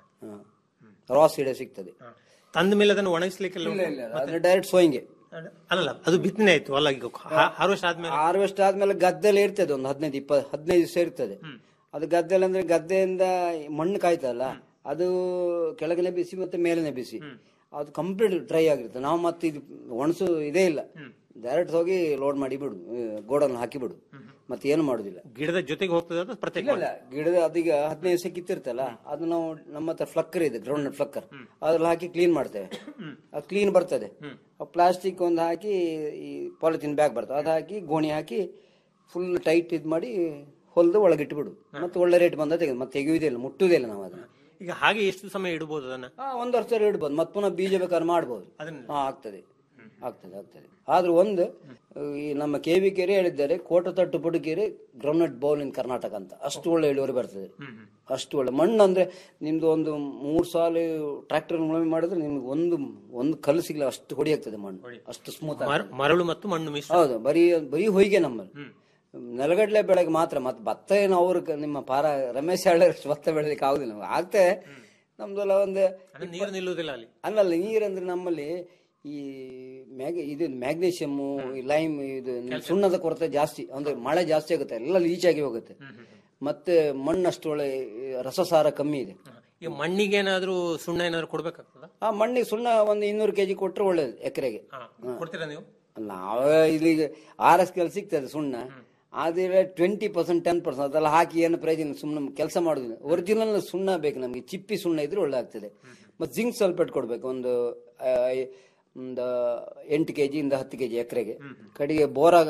ರಾ ಸೀಡೆ ಸಿಗ್ತದೆ ತಂದ ಮೇಲೆ ಅದನ್ನು ಒಣಗಿಸ್ಲಿಕ್ಕೆಲ್ಲ ಇಲ್ಲ ಉಂಟಾ? ಇಲ್ಲ ಅದು ಡೈರೆಕ್ಟ್ ಸೋಯಿಂಗೆ ಅಲ್ಲಲ್ಲ ಅದು ಬಿತ್ತನೆ ಆಯ್ತು ಅಲ್ಲ ಈಗ ಹಾರ್ವೆಸ್ಟ್ ಆದ್ಮೇಲೆ ಹಾರ್ವೆಸ್ಟ್ ಆದ್ಮೇಲೆ ಗದ್ದೆಲ್ಲ ಇರ್ತದೆ ಒಂದು ಹದಿನೈದು ಇಪ್ಪ ಹದಿನೈದು ದಿವಸ ಇರ್ತದೆ ಅದು ಗದ್ದೆಲ್ಲ ಅಂದ್ರೆ ಗದ್ದೆಯಿಂದ ಮಣ್ಣು ಕಾಯ್ತಲ್ಲ ಅದು ಕೆಳಗನೆ ಬಿಸಿ ಮತ್ತೆ ಮೇಲೆನೆ ಬಿಸಿ ಅದು ಕಂಪ್ಲೀಟ್ ಡ್ರೈ ಆಗಿರುತ್ತೆ ನಾವು ಮತ್ತೆ ಇದು ಒಣಸು ಇದೇ ಇಲ್ಲ ಡೈರೆಕ್ಟ್ ಹೋಗಿ ಲೋಡ್ ಮಾಡಿ ಬಿಡು ಗೋಡನ್ ಹಾಕಿ ಬಿಡು ಮತ್ತೆ ಏನು ಮಾಡುದಿಲ್ಲ ಗಿಡದ ಜೊತೆಗೆ ಹೋಗ್ತದೆ ಅದು ಪ್ರತ್ಯೇಕ ಇಲ್ಲ ಇಲ್ಲ ಗಿಡದ ಅದೀಗ ಹದಿನೈದು ದಿವಸ ಕಿತ್ತಿರ್ತಲ್ಲ ಅದು ನಾವು ನಮ್ಮ ಹತ್ರ ಫ್ಲಕ್ಕರ್ ಇದೆ ಗ್ರೌಂಡ್ ನಟ್ ಫ್ಲಕ್ಕರ್ ಅದ್ರಲ್ಲಿ ಹಾಕಿ ಕ್ಲೀನ್ ಮಾಡ್ತೇವೆ ಅದು ಕ್ಲೀನ್ ಬರ್ತದೆ ಪ್ಲಾಸ್ಟಿಕ್ ಒಂದು ಹಾಕಿ ಈ ಪಾಲಿಥಿನ್ ಬ್ಯಾಗ್ ಬರ್ತದೆ ಅದು ಹಾಕಿ ಗೋಣಿ ಹಾಕಿ ಫುಲ್ ಟೈಟ್ ಇದು ಮಾಡಿ ಹೊಲ್ದು ಒಳಗಿಟ್ಟು ಬಿಡು ಮತ್ತೆ ಒಳ್ಳೆ ರೇಟ್ ಬಂದ ತೆಗೆದು ಮತ್ತೆ ತೆಗೆಯುವುದೇ ಇಲ್ಲ ಮುಟ್ಟುವುದೇ ಇಲ್ಲ ನಾವು ಅದನ್ನ ಈಗ ಹಾಗೆ ಎಷ್ಟು ಸಮಯ ಇಡಬಹುದು ಅದನ್ನ ಹಾ ಒಂದು ವರ್ಷ ಇಡ್ಬೋದು ಮತ್ತೆ ಪುನಃ ಬೀಜ ಬೇಕಾದ್ರೆ ಮಾಡ್ಬೋದು ಹಾ ಆಗ್ತದೆ ಆಗ್ತದೆ ಆಗ್ತದೆ ಆದ್ರೆ ಒಂದು ಈ ನಮ್ಮ ಕೆ ವಿ ಕೆರೆ ಹೇಳಿದ್ದಾರೆ ಕೋಟತಟ್ಟು ಪುಡುಕೆರೆ ಗ್ರೌಂಡ್ನಟ್ ಬೌಲ್ ಇನ್ ಕರ್ನಾಟಕ ಅಂತ ಅಷ್ಟು ಒಳ್ಳೆ ಇಳುವರಿ ಬರ್ತದೆ ಅಷ್ಟು ಒಳ್ಳೆ ಮಣ್ಣು ಅಂದ್ರೆ ನಿಮ್ದು ಒಂದು ಮೂರ್ ಸಾಲು ಟ್ರಾಕ್ಟರ್ ಉಳುಮೆ ಮಾಡಿದ್ರೆ ನಿಮ್ಗೆ ಒಂದು ಒಂದು ಕಲ್ಲು ಸಿಗ್ಲ ಅಷ್ಟು ಹೊಡಿ ಆಗ್ತದೆ ಮಣ್ಣು ಅಷ್ಟು ಸ್ಮೂತ್ ಮರ- ಮರಳು ಮತ್ತು ಮಣ್ಣು ಮಿಶ್ರ ಹೌದು ಬರೀ ಬರೀ ಹೊಯ್ಗೆ ನಮ್ಮಲ್ಲಿ ನೆಲಗಡಲೆ ಬೆಳೆಗೆ ಮಾತ್ರ ಮತ್ತೆ ಭತ್ತ ಏನು ಅವ್ರು ಕ- ನಿಮ್ಮ ಪಾರ ರಮೇಶ್ ಹೇಳಷ್ಟು ಭತ್ತ ಬೆಳೆಲಿಕ್ಕೆ ಆಗುದಿಲ್ಲ ನಮ್ಗೆ. ಆಗ್ತದೆ ನಮ್ದೆಲ್ಲ ಒಂದು ಅಂದ್ರೆ ನೀರು ನಿಲ್ಲುವುದಿಲ್ಲ ಅಲ್ಲಿ ಅಲ್ಲಲ್ಲ ನೀರಂದ್ರೆ ನಮ್ಮಲ್ಲಿ ಈ ಮ್ಯಾಗ್ ಇದು ಮ್ಯಾಗ್ನೀಷಿಯಮ್ ಲೈಮ್ ಇದು ಸುಣ್ಣದ ಕೊರತೆ ಜಾಸ್ತಿ ಅಂದ್ರೆ ಮಳೆ ಜಾಸ್ತಿ ಆಗುತ್ತೆ ಎಲ್ಲ ಲೀಚ್ ಆಗಿ ಹೋಗುತ್ತೆ ಮತ್ತೆ ಮಣ್ಣು ಅಷ್ಟು ಒಳ್ಳೆ ರಸಸಾರ ಕಮ್ಮಿ ಇದೆ ಈಗ ಮಣ್ಣಿಗೆ ಏನಾದ್ರೂ ಸುಣ್ಣ ಏನಾದ್ರು ಕೊಡ್ಬೇಕಾಗ್ತದ ಆ ಮಣ್ಣಿಗೆ ಸುಣ್ಣ ಒಂದು ಇನ್ನೂರು ಕೆಜಿ ಕೊಟ್ರೆ ಒಳ್ಳೇದು ಎಕರೆಗೆ ಕೊಡ್ತೀರಾ ನೀವು ನಾವೇ ಇಲ್ಲಿಗೆ ಆರ್ ಎಸ್ ಕೆಲ್ ಸಿಗ್ತದೆ ಸುಣ್ಣ ಆದ್ರೆ ಟ್ವೆಂಟಿ ಪರ್ಸೆಂಟ್ ಟೆನ್ ಪರ್ಸೆಂಟ್ ಅದೆಲ್ಲ ಹಾಕಿ ಏನು ಪ್ರಯೋಜನ ಸುಮ್ಮನೆ ಕೆಲಸ ಮಾಡೋದಿಲ್ಲ ಒರಿಜಿನಲ್ ಸುಣ್ಣ ಬೇಕು ನಮಗೆ ಚಿಪ್ಪಿ ಸುಣ್ಣ ಇದ್ರೆ ಒಳ್ಳೆ ಆಗ್ತದೆ ಮತ್ತೆ ಜಿಂಕ್ ಸಲ್ಫೇಟ್ ಕೊಡ್ಬೇಕು ಒಂದು ಆ, ಒಂದು ಎಂಟು ಕೆಜಿ ಇಂದ ಹತ್ತು ಕೆಜಿ ಎಕರೆಗೆ ಕಡೆಗೆ ಬೋರಾಗ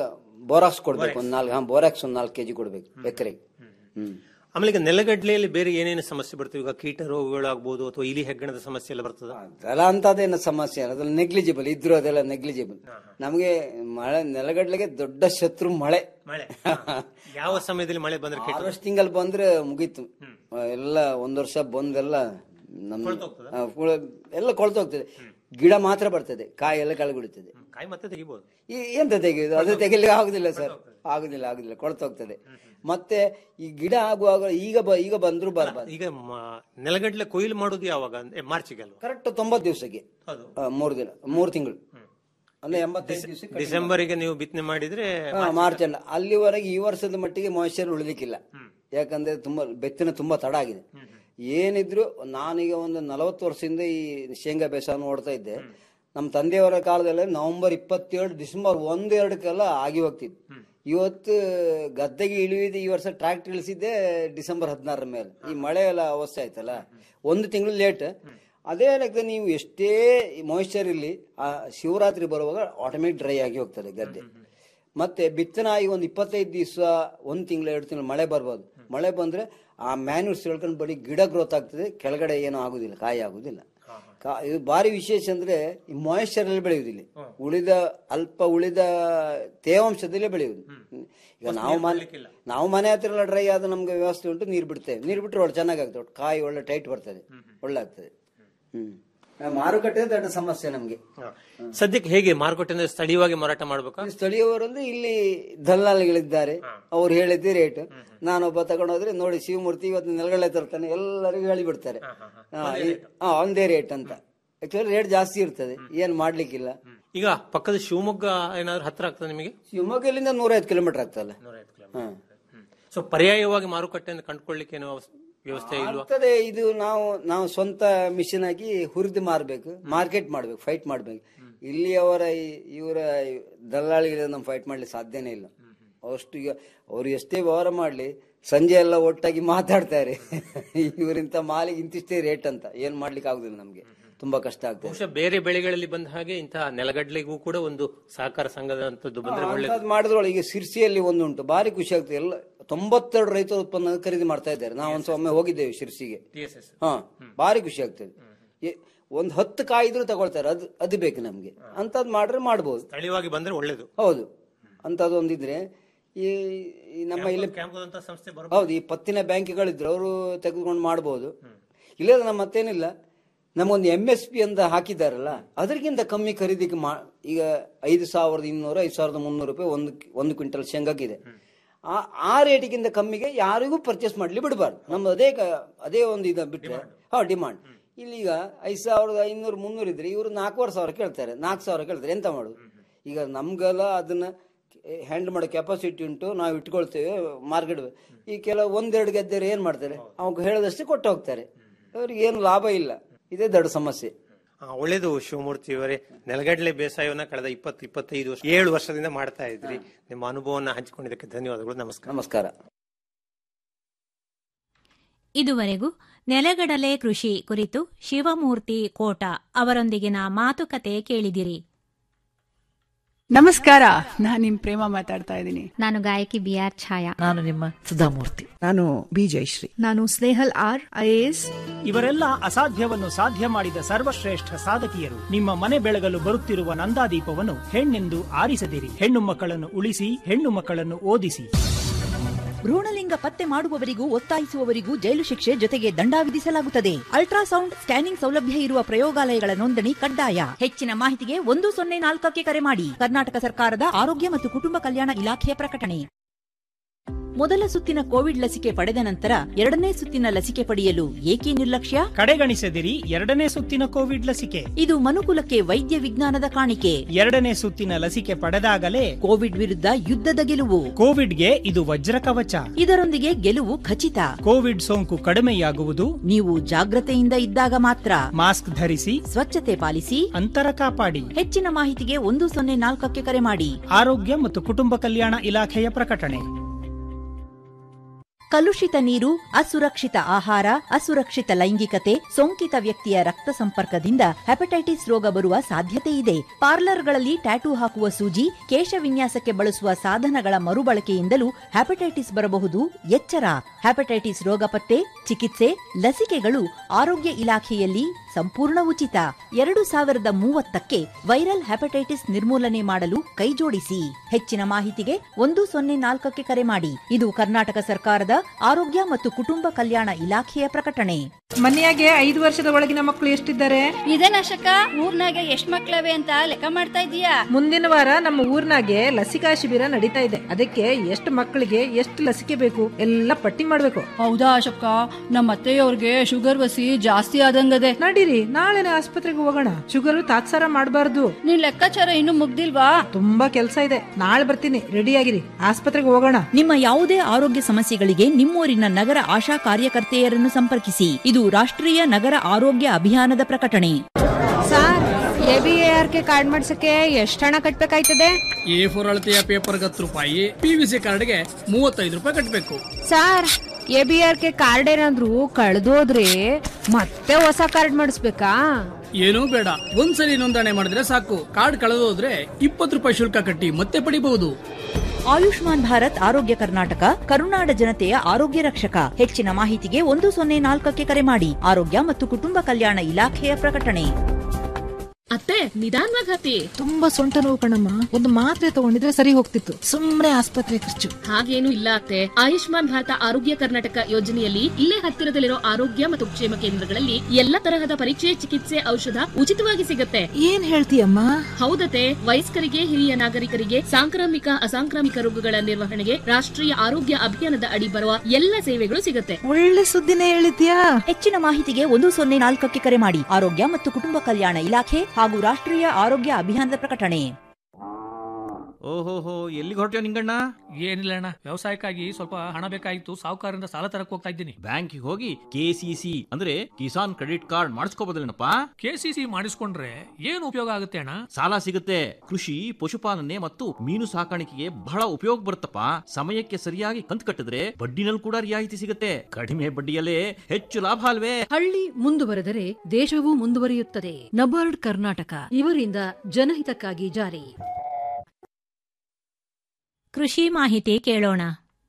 ಬೋರಾಕ್ಸ್ ಕೊಡ್ಬೇಕು ಒಂದ್ ನಾಲ್ಕು ಹಾ ಬೋರಾಕ್ಸ್ ಒಂದ್ ನಾಲ್ಕು ಕೆಜಿ ಕೊಡ್ಬೇಕು ಎಕರೆಗೆ ಹ್ಮ್ ಆಮೇಲೆ ಈಗ ನೆಲಗಡ್ಲೆಯಲ್ಲಿ ಬೇರೆ ಏನೇನು ಸಮಸ್ಯೆ ಬರ್ತವೆ ಈಗ ಕೀಟ ರೋಗಗಳಾಗ್ಬೋದು ಅಥವಾ ಇಲಿ ಹೆಗ್ಗಣದ ಸಮಸ್ಯೆ ಎಲ್ಲ ಬರ್ತದ ಅದೆಲ್ಲ ಅಂತದೇನು ಸಮಸ್ಯೆ ಅಲ್ಲ ಅದ್ರಲ್ಲಿ ನೆಗ್ಲಿಜಿಬಲ್ ಇದ್ರು ಅದೆಲ್ಲ ನೆಗ್ಲಿಜಿಬಲ್ ನಮಗೆ ಮಳೆ ನೆಲಗಡ್ಲೆಗೆ ದೊಡ್ಡ ಶತ್ರು ಮಳೆ ಮಳೆ ಯಾವ ಸಮಯದಲ್ಲಿ ಮಳೆ ಬಂದ್ರೆ ಕೀಟ ಹಾರ್ವೆಸ್ಟ್ ತಿಂಗಳು ಬಂದ್ರೆ ಮುಗೀತು ಎಲ್ಲ ಒಂದ್ ವರ್ಷ ಬಂದೆಲ್ಲ ನಮ್ ಆ, ಫುಲ್- ಎಲ್ಲ ಕೊಳ್ತೋಗ್ತದೆ ಗಿಡ ಮಾತ್ರ ಬರ್ತದೆ ಕಾಯಿ ಎಲ್ಲ ಕೆಳಗಿಡುತ್ತದೆ ಕಾಯಿ ಮತ್ತೆ ತೆಗಿಬಹುದು ಈ ಎಂತ ತೆಗೆಯುದು ಅದು ತೆಗಿಲಿಕ್ಕೆ ಆಗುದಿಲ್ಲ ಸರ್ ಆಗುದಿಲ್ಲ ಆಗುದಿಲ್ಲ ಕೊಳ್ತೋಗ್ತದೆ ಮತ್ತೆ ಈ ಗಿಡ ಆಗುವಾಗ ಈಗ ಬ ಈಗ ಬಂದ್ರು ಬರ್ಬಾರ್ದು ಈಗ ಮ- ನೆಲಗಡ್ಲೆ ಕೊಯ್ಲು ಮಾಡೋದು ಯಾವಾಗ ಅಂದ್ರೆ ಮಾರ್ಚಿಗೆ ಅಲ್ವಾ ಕರೆಕ್ಟ್ ತೊಂಬತ್ತು ದಿವಸಕ್ಕೆ ಹೌದು. ಮೂರು ದಿನ ಮೂರು ತಿಂಗಳು ಅಂದ್ರೆ ಎಂಬತ್ತೈದು ದಿವಸ ಡಿಸೆಂಬರಿಗೆ ನೀವು ಬಿತ್ತನೆ ಮಾಡಿದ್ರೆ ಮಾರ್ಚ್ ಎಂಡ್ ಅಲ್ಲಿವರೆಗೆ ಈ ವರ್ಷದ ಮಟ್ಟಿಗೆ ಮಾಯಿಶ್ಚರ್ ಉಳಿಲಿಕ್ಕಿಲ್ಲ ಯಾಕಂದ್ರೆ ತುಂಬಾ ಬೆತ್ತನ ತುಂಬಾ ತಡ ಆಗಿದೆ ಏನಿದ್ರು ನಾನೀಗ ಒಂದು ನಲವತ್ತು ವರ್ಷದಿಂದ ಈ ಶೇಂಗಾ ಬೇಸಾಯ ನೋಡ್ತಾ ಇದ್ದೆ ನಮ್ಮ ತಂದೆಯವರ ಕಾಲದಲ್ಲಿ ನವೆಂಬರ್ ಇಪ್ಪತ್ತೇಳು ಡಿಸೆಂಬರ್ ಒಂದೆರಡಕ್ಕೆಲ್ಲ ಆಗಿ ಹೋಗ್ತಿತ್ತು ಇವತ್ತು ಗದ್ದೆಗೆ ಇಳಿಯುವುದು ಈ ವರ್ಷ ಟ್ರ್ಯಾಕ್ಟರ್ ಇಳಿಸಿದ್ದೆ ಡಿಸೆಂಬರ್ ಹದಿನಾರರ ಮೇಲೆ ಈ ಮಳೆ ಎಲ್ಲ ಅವಸ್ಥೆ ಆಯ್ತಲ್ಲ ಒಂದು ತಿಂಗಳು ಲೇಟ್ ಅದೇ ಲೆಕ್ಕ ನೀವು ಎಷ್ಟೇ ಮಾಯಿಶ್ಚರ್ ಇರಲಿ ಆ ಶಿವರಾತ್ರಿ ಬರುವಾಗ ಆಟೋಮೆಟಿಕ್ ಡ್ರೈ ಆಗಿ ಹೋಗ್ತದೆ ಗದ್ದೆ ಮತ್ತೆ ಬಿತ್ತನೆ ಆಗಿ ಒಂದು ಇಪ್ಪತ್ತೈದು ದಿವಸ ಒಂದು ತಿಂಗಳು ಎರಡು ತಿಂಗಳು ಮಳೆ ಬರ್ಬೋದು ಮಳೆ ಬಂದ್ರೆ ಆ ಮ್ಯಾನ್ಯೂರ್ಸ್ ಹೇಳ್ಕೊಂಡು ಬರೀ ಗಿಡ ಗ್ರೋತ್ ಆಗ್ತದೆ ಕೆಳಗಡೆ ಏನೂ ಆಗುದಿಲ್ಲ ಕಾಯಿ ಆಗುದಿಲ್ಲ ಕಾ- ಇದು ಭಾರಿ ವಿಶೇಷ ಅಂದ್ರೆ ಈ ಮಾಯಿಶ್ಚರ್ ಅಲ್ಲಿ ಬೆಳೆಯುವುದಿಲ್ಲ ಉಳಿದ ಅಲ್ಪ ಉಳಿದ ತೇವಾಂಶದಲ್ಲೇ ಬೆಳೆಯುವುದು ಈಗ ನಾವು ಮನೆ ನಾವು ಮನೆ ಹತ್ರ ಎಲ್ಲ ಡ್ರೈ ಆದ ನಮ್ಗೆ ವ್ಯವಸ್ಥೆ ಉಂಟು ನೀರು ಬಿಡ್ತೇವೆ ನೀರು ಬಿಟ್ಟರೆ ಒಳ್ಳೆ ಚೆನ್ನಾಗಾಗ್ತದೆ ಒಟ್ಟು ಕಾಯಿ ಒಳ್ಳೆ ಟೈಟ್ ಬರ್ತದೆ ಒಳ್ಳೆ ಆಗ್ತದೆ ಹ್ಮ್ ಮಾರುಕಟ್ಟೆ ದೊಡ್ಡ ಸಮಸ್ಯೆ ನಮ್ಗೆ ಸದ್ಯಕ್ಕೆ ಹೇಗೆ ಮಾರುಕಟ್ಟೆಯಿಂದ ಸ್ಥಳೀಯವಾಗಿ ಮಾರಾಟ ಮಾಡ್ಬೇಕಾ ಸ್ಥಳೀಯರಲ್ಲಿ ಇಲ್ಲಿ ದಲ್ಲಾಳಿಗಳಿದ್ದಾರೆ ಅವ್ರು ಹೇಳಿದ್ದೆ ರೇಟ್ ನಾನೊಬ್ಬ ತಗೊಂಡೋದ್ರೆ ನೋಡಿ ಶಿವಮೂರ್ತಿ ಇವತ್ತು ನೆಲಗಡೆ ತರ್ತಾನೆ ಎಲ್ಲರಿಗೂ ಹೇಳಿಬಿಡ್ತಾರೆ ಹಾ, ಈ- ಹಾ, ಒಂದೇ ರೇಟ್ ಅಂತ ಆಕ್ಚುಲಿ ರೇಟ್ ಜಾಸ್ತಿ ಇರ್ತದೆ ಏನ್ ಮಾಡ್ಲಿಕ್ಕಿಲ್ಲ ಈಗ ಪಕ್ಕದ ಶಿವಮೊಗ್ಗ ಏನಾದ್ರು ಹತ್ರ ಆಗ್ತದೆ ನಿಮಗೆ ಶಿವಮೊಗ್ಗಲಿಂದ ನೂರೈವತ್ತು ಕಿಲೋಮೀಟರ್ ಆಗ್ತಲ್ಲ ಹಾ ಸೊ ಪರ್ಯಾಯವಾಗಿ ಮಾರುಕಟ್ಟೆಯನ್ನು ಕಂಡುಕೊಳ್ಳಿಕ್ಕೆ ಏನೋ ವ್ಯವಸ್ಥೆ ಇಲ್ವಾ ಆಗ್ತದೆ ಇದು ನಾವು ನಾವು ಸ್ವಂತ ಮಿಷನ್ ಆಗಿ ಹುರಿದು ಮಾರ್ಬೇಕು ಮಾರ್ಕೆಟ್ ಮಾಡ್ಬೇಕು ಫೈಟ್ ಮಾಡ್ಬೇಕು ಇಲ್ಲಿ ಅವರ ಇವರ ದಲ್ಲಾಳಿಗಳ ನಾವು ಫೈಟ್ ಮಾಡ್ಲಿಕ್ಕೆ ಸಾಧ್ಯನೇ ಇಲ್ಲ ಅಷ್ಟು ಈಗ ಅವ್ರು ಎಷ್ಟೇ ವ್ಯವಹಾರ ಮಾಡ್ಲಿ ಸಂಜೆ ಎಲ್ಲ ಒಟ್ಟಾಗಿ ಮಾತಾಡ್ತಾರೆ ಇವರಿಂತ ಮಾಲಿಗೆ ಇಂತಿಷ್ಟೇ ರೇಟ್ ಅಂತ ಏನ್ ಮಾಡ್ಲಿಕ್ಕೆ ಆಗುದಿಲ್ಲ ನಮ್ಗೆ ತುಂಬಾ ಕಷ್ಟ ಆಗ್ತದೆ ಬಹುಶಃ ಬೇರೆ ಬೆಳೆಗಳಲ್ಲಿ ಬಂದ ಹಾಗೆ ಇಂತಹ ನೆಲಗಡ್ಲೆಗೂ ಕೂಡ ಒಂದು ಸಹಕಾರ ಸಂಘದಂತದ್ದು ಬಂದ್ರೆ ಒಳ್ಳೆ ಅಂಥದ್ದು ಮಾಡಿದ್ರೊಳಗೆ ಈಗ ಸಿರ್ಸಿಯಲ್ಲಿ ಒಂದು ಉಂಟು ಭಾರಿ ಖುಷಿ ಆಗ್ತದೆ ಎಲ್ಲ ತೊಂಬತ್ತೆರಡು ರೈತರ ಉತ್ಪನ್ನ ಖರೀದಿ ಮಾಡ್ತಾ ಇದ್ದಾರೆ ನಾವು ಒಂದ್ಸ ಒಮ್ಮೆ ಹೋಗಿದ್ದೇವೆ ಶಿರ್ಸಿಗೆ ಹಾ ಭಾರಿ ಖುಷಿ ಆಗ್ತದೆ ಎ- ಒಂದ್ ಹತ್ತು ಕಾಯಿ ಇದ್ರೂ ತಗೊಳ್ತಾರೆ ಅದು ಅದು ಬೇಕು ನಮ್ಗೆ ಅಂತದ್ ಮಾಡ್ರೆ ಮಾಡ್ಬೋದು ಸ್ಥಳೀಯವಾಗಿ ಬಂದ್ರೆ ಒಳ್ಳೇದು ಹೌದು ಅಂತದ್ದು ಒಂದಿದ್ರೆ ಈ ಈ ನಮ್ಮ ಇಲ್ಲಿ ಕ್ಯಾಂಪದಂತ ಸಂಸ್ಥೆ ಬರ ಹೌದು ಈ ಪತ್ತಿನ ಬ್ಯಾಂಕ್ಗಳಿದ್ರು ಅವರು ತೆಗೆದುಕೊಂಡು ಮಾಡ್ಬೋದು ಇಲ್ಲದ ನಮ್ಮ ಮತ್ತೇನಿಲ್ಲ ನಮಗೊಂದು ಎಂ ಎಸ್ ಪಿ ಅಂತ ಹಾಕಿದಾರಲ್ಲ ಅದಕ್ಕಿಂತ ಕಮ್ಮಿ ಖರೀದಿಗೆ ಮಾ ಈಗ ಐದು ಸಾವಿರದ ಇನ್ನೂರು ಐದು ಸಾವಿರದ ಮುನ್ನೂರು ರೂಪಾಯಿ ಒಂದು ಒಂದು ಕ್ವಿಂಟಲ್ ಶೇಂಗಾಕಿದೆ ಆ ಆ ರೇಟಿಗಿಂತ ಕಮ್ಮಿಗೆ ಯಾರಿಗೂ ಪರ್ಚೇಸ್ ಮಾಡ್ಲಿ ಬಿಡಬಾರ್ದು ನಮ್ದು ಅದೇ ಕ- ಅದೇ ಒಂದು ಇದು ಬಿಟ್ರೆ ಹಾ ಡಿಮಾಂಡ್ ಇಲ್ಲಿ ಈಗ ಐದು ಸಾವಿರದ ಐನೂರು ಮುನ್ನೂರು ಇದ್ರೆ ಇವರು ನಾಲ್ಕೂವರೆ ಸಾವಿರ ಕೇಳ್ತಾರೆ ನಾಲ್ಕು ಸಾವಿರ ಕೇಳ್ತಾರೆ ಎಂತ ಮಾಡೋದು ಈಗ ನಮ್ಗೆಲ್ಲ ಅದನ್ನ ಹ್ಯಾಂಡಲ್ ಮಾಡೋ ಕೆಪಾಸಿಟಿ ಉಂಟು ನಾವು ಇಟ್ಕೊಳ್ತೇವೆ ಮಾರ್ಕೆಟ್ ಈ ಕೆಲವು ಒಂದೆರಡು ಗೆದ್ದರೆ ಏನ್ ಮಾಡ್ತಾರೆ ಅವ್ರಿಗೆ ಹೇಳದಷ್ಟೇ ಕೊಟ್ಟು ಹೋಗ್ತಾರೆ ಅವ್ರಿಗೆ ಏನು ಲಾಭ ಇಲ್ಲ ಇದೇ ದೊಡ್ಡ ಸಮಸ್ಯೆ ಆ, ಒಳ್ಳೇದು ಶಿವಮೂರ್ತಿ ಅವರೇ ನೆಲಗಡಲೆ ಬೇಸಾಯವನ್ನ ಕಳೆದ ಇಪ್ಪತ್ತು ಇಪ್ಪತ್ತೈದು ವರ್ಷ ಏಳು ವರ್ಷದಿಂದ ಮಾಡ್ತಾ ಇದ್ರಿ ನಿಮ್ಮ ಅನುಭವನ ಹಂಚಿಕೊಂಡಿದ್ದಕ್ಕೆ ಧನ್ಯವಾದಗಳು ನಮಸ್ಕಾರ ನಮಸ್ಕಾರ ಇದುವರೆಗೂ ನೆಲಗಡಲೆ ಕೃಷಿ ಕುರಿತು ಶಿವಮೂರ್ತಿ ಕೋಟ ಅವರೊಂದಿಗಿನ ಮಾತುಕತೆ ಕೇಳಿದಿರಿ ನಮಸ್ಕಾರ ನಾನ್ ನಿಮ್ ಪ್ರೇಮ ಮಾತಾಡ್ತಾ ಇದ್ದೀನಿ ನಾನು ಗಾಯಕಿ ಬಿ ಆರ್ ಛಾಯಾ ನಾನು ನಿಮ್ಮ ಸುಧಾಮೂರ್ತಿ ನಾನು ಬಿ ಜಯಶ್ರೀ ನಾನು ಸ್ನೇಹಲ್ ಆರ್ ಐಎಎಸ್ ಇವರೆಲ್ಲ ಅಸಾಧ್ಯವನ್ನು ಸಾಧ್ಯ ಮಾಡಿದ ಸರ್ವಶ್ರೇಷ್ಠ ಸಾಧಕಿಯರು ನಿಮ್ಮ ಮನೆ ಬೆಳಗಲು ಬರುತ್ತಿರುವ ನಂದಾದೀಪವನ್ನು ಹೆಣ್ಣೆಂದು ಆರಿಸದಿರಿ ಹೆಣ್ಣು ಮಕ್ಕಳನ್ನು ಉಳಿಸಿ ಹೆಣ್ಣು ಮಕ್ಕಳನ್ನು ಓದಿಸಿ ಭ್ರೂಣಲಿಂಗ ಪತ್ತೆ ಮಾಡುವವರಿಗೂ ಒತ್ತಾಯಿಸುವವರಿಗೂ ಜೈಲು ಶಿಕ್ಷೆ ಜೊತೆಗೆ ದಂಡ ವಿಧಿಸಲಾಗುತ್ತದೆ ಅಲ್ಟ್ರಾಸೌಂಡ್ ಸ್ಕ್ಯಾನಿಂಗ್ ಸೌಲಭ್ಯ ಇರುವ ಪ್ರಯೋಗಾಲಯಗಳ ನೋಂದಣಿ ಕಡ್ಡಾಯ ಹೆಚ್ಚಿನ ಮಾಹಿತಿಗೆ ಒಂದು ಸೊನ್ನೆ ನಾಲ್ಕಕ್ಕೆ ಕರೆ ಮಾಡಿ ಕರ್ನಾಟಕ ಸರ್ಕಾರದ ಆರೋಗ್ಯ ಮತ್ತು ಕುಟುಂಬ ಕಲ್ಯಾಣ ಇಲಾಖೆಯ ಪ್ರಕಟಣೆ ಮೊದಲ ಸುತ್ತಿನ ಕೋವಿಡ್ ಲಸಿಕೆ ಪಡೆದ ನಂತರ ಎರಡನೇ ಸುತ್ತಿನ ಲಸಿಕೆ ಪಡೆಯಲು ಏಕೆ ನಿರ್ಲಕ್ಷ್ಯ ಕಡೆಗಣಿಸದಿರಿ ಎರಡನೇ ಸುತ್ತಿನ ಕೋವಿಡ್ ಲಸಿಕೆ ಇದು ಮನುಕುಲಕ್ಕೆ ವೈದ್ಯ ವಿಜ್ಞಾನದ ಕಾಣಿಕೆ ಎರಡನೇ ಸುತ್ತಿನ ಲಸಿಕೆ ಪಡೆದಾಗಲೇ ಕೋವಿಡ್ ವಿರುದ್ಧ ಯುದ್ಧದ ಗೆಲುವು ಕೋವಿಡ್ಗೆ ಇದು ವಜ್ರ ಕವಚ ಇದರೊಂದಿಗೆ ಗೆಲುವು ಖಚಿತ ಕೋವಿಡ್ ಸೋಂಕು ಕಡಿಮೆಯಾಗುವುದು ನೀವು ಜಾಗ್ರತೆಯಿಂದ ಇದ್ದಾಗ ಮಾತ್ರ ಮಾಸ್ಕ್ ಧರಿಸಿ ಸ್ವಚ್ಛತೆ ಪಾಲಿಸಿ ಅಂತರ ಕಾಪಾಡಿ ಹೆಚ್ಚಿನ ಮಾಹಿತಿಗೆ ಒಂದು ಸೊನ್ನೆ ನಾಲ್ಕಕ್ಕೆ ಕರೆ ಮಾಡಿ ಆರೋಗ್ಯ ಮತ್ತು ಕುಟುಂಬ ಕಲ್ಯಾಣ ಇಲಾಖೆಯ ಪ್ರಕಟಣೆ ಕಲುಷಿತ ನೀರು ಅಸುರಕ್ಷಿತ ಆಹಾರ ಅಸುರಕ್ಷಿತ ಲೈಂಗಿಕತೆ ಸೋಂಕಿತ ವ್ಯಕ್ತಿಯ ರಕ್ತ ಸಂಪರ್ಕದಿಂದ ಹೆಪಟೈಟಿಸ್ ರೋಗ ಬರುವ ಸಾಧ್ಯತೆ ಇದೆ ಪಾರ್ಲರ್ಗಳಲ್ಲಿ ಟ್ಯಾಟೂ ಹಾಕುವ ಸೂಜಿ ಕೇಶ ವಿನ್ಯಾಸಕ್ಕೆ ಬಳಸುವ ಸಾಧನಗಳ ಮರುಬಳಕೆಯಿಂದಲೂ ಹೆಪಟೈಟಿಸ್ ಬರಬಹುದು ಎಚ್ಚರ ಹೆಪಟೈಟಿಸ್ ರೋಗ ಪತ್ತೆ ಚಿಕಿತ್ಸೆ ಲಸಿಕೆಗಳು ಆರೋಗ್ಯ ಇಲಾಖೆಯಲ್ಲಿ ಸಂಪೂರ್ಣ ಉಚಿತ ಎರಡು ಸಾವಿರದ ಮೂವತ್ತಕ್ಕೆ ವೈರಲ್ ಹೆಪಟೈಟಿಸ್ ನಿರ್ಮೂಲನೆ ಮಾಡಲು ಕೈಜೋಡಿಸಿ ಹೆಚ್ಚಿನ ಮಾಹಿತಿಗೆ ಒಂದು ಸೊನ್ನೆ ನಾಲ್ಕಕ್ಕೆ ಕರೆ ಮಾಡಿ ಇದು ಕರ್ನಾಟಕ ಸರ್ಕಾರದ ಆರೋಗ್ಯ ಮತ್ತು ಕುಟುಂಬ ಕಲ್ಯಾಣ ಇಲಾಖೆಯ ಪ್ರಕಟಣೆ ಮನೆಯಾಗೆ ಐದು ವರ್ಷದ ಒಳಗಿನ ಮಕ್ಕಳು ಎಷ್ಟಿದ್ದಾರೆ ಇದೇ ನಶಕ ಊರ್ನಾಗೆ ಎಷ್ಟ್ ಮಕ್ಳವೆ ಅಂತ ಲೆಕ್ಕ ಮಾಡ್ತಾ ಇದೀಯಾ ಮುಂದಿನ ವಾರ ನಮ್ಮ ಊರ್ನಾಗೆ ಲಸಿಕಾ ಶಿಬಿರ ನಡೀತಾ ಇದೆ ಅದಕ್ಕೆ ಎಷ್ಟು ಮಕ್ಕಳಿಗೆ ಎಷ್ಟು ಲಸಿಕೆ ಬೇಕು ಎಲ್ಲ ಪಟ್ಟಿ ಮಾಡ್ಬೇಕು ಹೌದಾ ಅಶಕ್ಕ ನಮ್ಮ ಅತ್ತೆಯವ್ರಿಗೆ ಶುಗರ್ ವಸಿ ಜಾಸ್ತಿ ಆದಂಗದೆ ನಡೀರಿ ನಾಳೆನೆ ಆಸ್ಪತ್ರೆಗೆ ಹೋಗೋಣ ಶುಗರ್ ತಾತ್ಸಾರ ಮಾಡಬಾರ್ದು ನಿನ್ ಲೆಕ್ಕಾಚಾರ ಇನ್ನು ಮುಗ್ದಿಲ್ವಾ ತುಂಬಾ ಕೆಲಸ ಇದೆ ನಾಳೆ ಬರ್ತೀನಿ ರೆಡಿಯಾಗಿರಿ ಆಸ್ಪತ್ರೆಗೆ ಹೋಗೋಣ ನಿಮ್ಮ ಯಾವುದೇ ಆರೋಗ್ಯ ಸಮಸ್ಯೆಗಳಿಗೆ ನಿಮ್ಮೂರಿನ ನಗರ ಆಶಾ ಕಾರ್ಯಕರ್ತೆಯರನ್ನು ಸಂಪರ್ಕಿಸಿ ಇದು ರಾಷ್ಟ್ರೀಯ ನಗರ ಆರೋಗ್ಯ ಅಭಿಯಾನದ ಪ್ರಕಟಣೆ sir A B R K card ಮಾಡ್ಸಕ್ಕೆ ಎಷ್ಟು ಹಣ ಕಟ್ಬೇಕಾಯ್ತದೆ ಎ ಫೋರ್ ಅಳತೆಯ ಪೇಪರ್ಗೆ ಹತ್ತು ರೂಪಾಯಿ ಪಿ ವಿ ಸಿ ಕಾರ್ಡ್ಗೆ ಮೂವತ್ತೈದು ರೂಪಾಯಿ ಕಟ್ಟಬೇಕು sir A B R K card ಏನಾದ್ರು ಕಳೆದೋದ್ರೆ ಮತ್ತೆ ಹೊಸ ಕಾರ್ಡ್ ಮಾಡಿಸ್ಬೇಕಾ ಏನೂ ಬೇಡ ಒಂದ್ಸಲಿ ನೋಂದಣಿ ಮಾಡಿದ್ರೆ ಸಾಕು ಕಾರ್ಡ್ ಕಳೆದೋದ್ರೆ ಇಪ್ಪತ್ತು ರೂಪಾಯಿ ಶುಲ್ಕ ಕಟ್ಟಿ ಮತ್ತೆ ಪಡಿಬಹುದು ಆಯುಷ್ಮಾನ್ ಭಾರತ್ ಆರೋಗ್ಯ ಕರ್ನಾಟಕ ಕರುನಾಡ ಜನತೆಯ ಆರೋಗ್ಯ ರಕ್ಷಕ ಹೆಚ್ಚಿನ ಮಾಹಿತಿಗೆ ಒಂದು ಸೊನ್ನೆ ನಾಲ್ಕಕ್ಕೆ ಕರೆ ಮಾಡಿ ಆರೋಗ್ಯ ಮತ್ತು ಕುಟುಂಬ ಕಲ್ಯಾಣ ಇಲಾಖೆಯ ಪ್ರಕಟಣೆ ಅತ್ತೆ ನಿಧಾನವಾಗಿ ಹತ್ತಿ ತುಂಬಾ ಸೊಂಟ ನೋವು ಕಣಮ್ಮ ಒಂದು ಮಾತ್ರೆ ತಗೊಂಡಿದ್ರೆ ಸರಿ ಹೋಗ್ತಿತ್ತು ಸುಮ್ನೆ ಆಸ್ಪತ್ರೆ ಖರ್ಚು ಹಾಗೇನು ಇಲ್ಲ ಅತ್ತೆ ಆಯುಷ್ಮಾನ್ ಭಾರತ ಆರೋಗ್ಯ ಕರ್ನಾಟಕ ಯೋಜನೆಯಲ್ಲಿ ಇಲ್ಲೇ ಹತ್ತಿರದಲ್ಲಿರೋ ಆರೋಗ್ಯ ಮತ್ತು ಕ್ಷೇಮ ಕೇಂದ್ರಗಳಲ್ಲಿ ಎಲ್ಲ ತರಹದ ಪರೀಕ್ಷೆ ಚಿಕಿತ್ಸೆ ಔಷಧ ಉಚಿತವಾಗಿ ಸಿಗುತ್ತೆ ಏನ್ ಹೇಳ್ತೀಯಮ್ಮ ಹೌದತೆ ವಯಸ್ಕರಿಗೆ ಹಿರಿಯ ನಾಗರಿಕರಿಗೆ ಸಾಂಕ್ರಾಮಿಕ ಅಸಾಂಕ್ರಾಮಿಕ ರೋಗಗಳ ನಿರ್ವಹಣೆಗೆ ರಾಷ್ಟ್ರೀಯ ಆರೋಗ್ಯ ಅಭಿಯಾನದ ಅಡಿ ಬರುವ ಎಲ್ಲ ಸೇವೆಗಳು ಸಿಗುತ್ತೆ ಒಳ್ಳೆ ಸುದ್ದಿನೇ ಹೇಳಿದ್ಯಾ ಹೆಚ್ಚಿನ ಮಾಹಿತಿಗೆ ಒಂದು ಸೊನ್ನೆ ನಾಲ್ಕಕ್ಕೆ ಕರೆ ಮಾಡಿ ಆರೋಗ್ಯ ಮತ್ತು ಕುಟುಂಬ ಕಲ್ಯಾಣ ಇಲಾಖೆ ಹಾಗೂ ರಾಷ್ಟ್ರೀಯ ಆರೋಗ್ಯ ಅಭಿಯಾನದ ಪ್ರಕಟಣೆ ಓಹೋಹೋ ಎಲ್ಲಿಗೆ ಹೊರಟ್ಯೋ ನಿಂಗಣ್ಣ ಏನಿಲ್ಲ ಅಣ್ಣ ವ್ಯವಸಾಯಕ್ಕಾಗಿ ಸ್ವಲ್ಪ ಹಣ ಬೇಕಾಗಿತ್ತು ಸಾಹುಕಾರರಿಂದ ಸಾಲ ತರಕ್ ಹೋಗ್ತಾ ಇದ್ದೀನಿ ಬ್ಯಾಂಕಿಗೆ ಹೋಗಿ ಕೆಸಿಸಿ ಅಂದ್ರೆ ಕಿಸಾನ್ ಕ್ರೆಡಿಟ್ ಕಾರ್ಡ್ ಮಾಡಿಸ್ಕೋಬೋದಲ್ಲೇನಪ್ಪ ಕೆಸಿಸಿ ಮಾಡಿಸ್ಕೊಂಡ್ರೆ ಏನು ಉಪಯೋಗ ಆಗುತ್ತೆ ಅಣ್ಣ ಸಾಲ ಸಿಗುತ್ತೆ ಕೃಷಿ ಪಶುಪಾಲನೆ ಮತ್ತು ಮೀನು ಸಾಕಾಣಿಕೆಗೆ ಬಹಳ ಉಪಯೋಗ ಬರುತ್ತಪ್ಪ ಸಮಯಕ್ಕೆ ಸರಿಯಾಗಿ ಕಂತು ಕಟ್ಟಿದ್ರೆ ಬಡ್ಡಿನಲ್ಲಿ ಕೂಡ ರಿಯಾಯಿತಿ ಸಿಗುತ್ತೆ ಕಡಿಮೆ ಬಡ್ಡಿಯಲ್ಲೇ ಹೆಚ್ಚು ಲಾಭ ಅಲ್ವೇ ಹಳ್ಳಿ ಮುಂದುವರೆದರೆ ದೇಶವೂ ಮುಂದುವರಿಯುತ್ತದೆ ನಬಾರ್ಡ್ ಕರ್ನಾಟಕ ಇವರಿಂದ ಜನಹಿತಕ್ಕಾಗಿ ಜಾರಿ ಕೃಷಿ ಮಾಹಿತಿ ಕೇಳೋಣ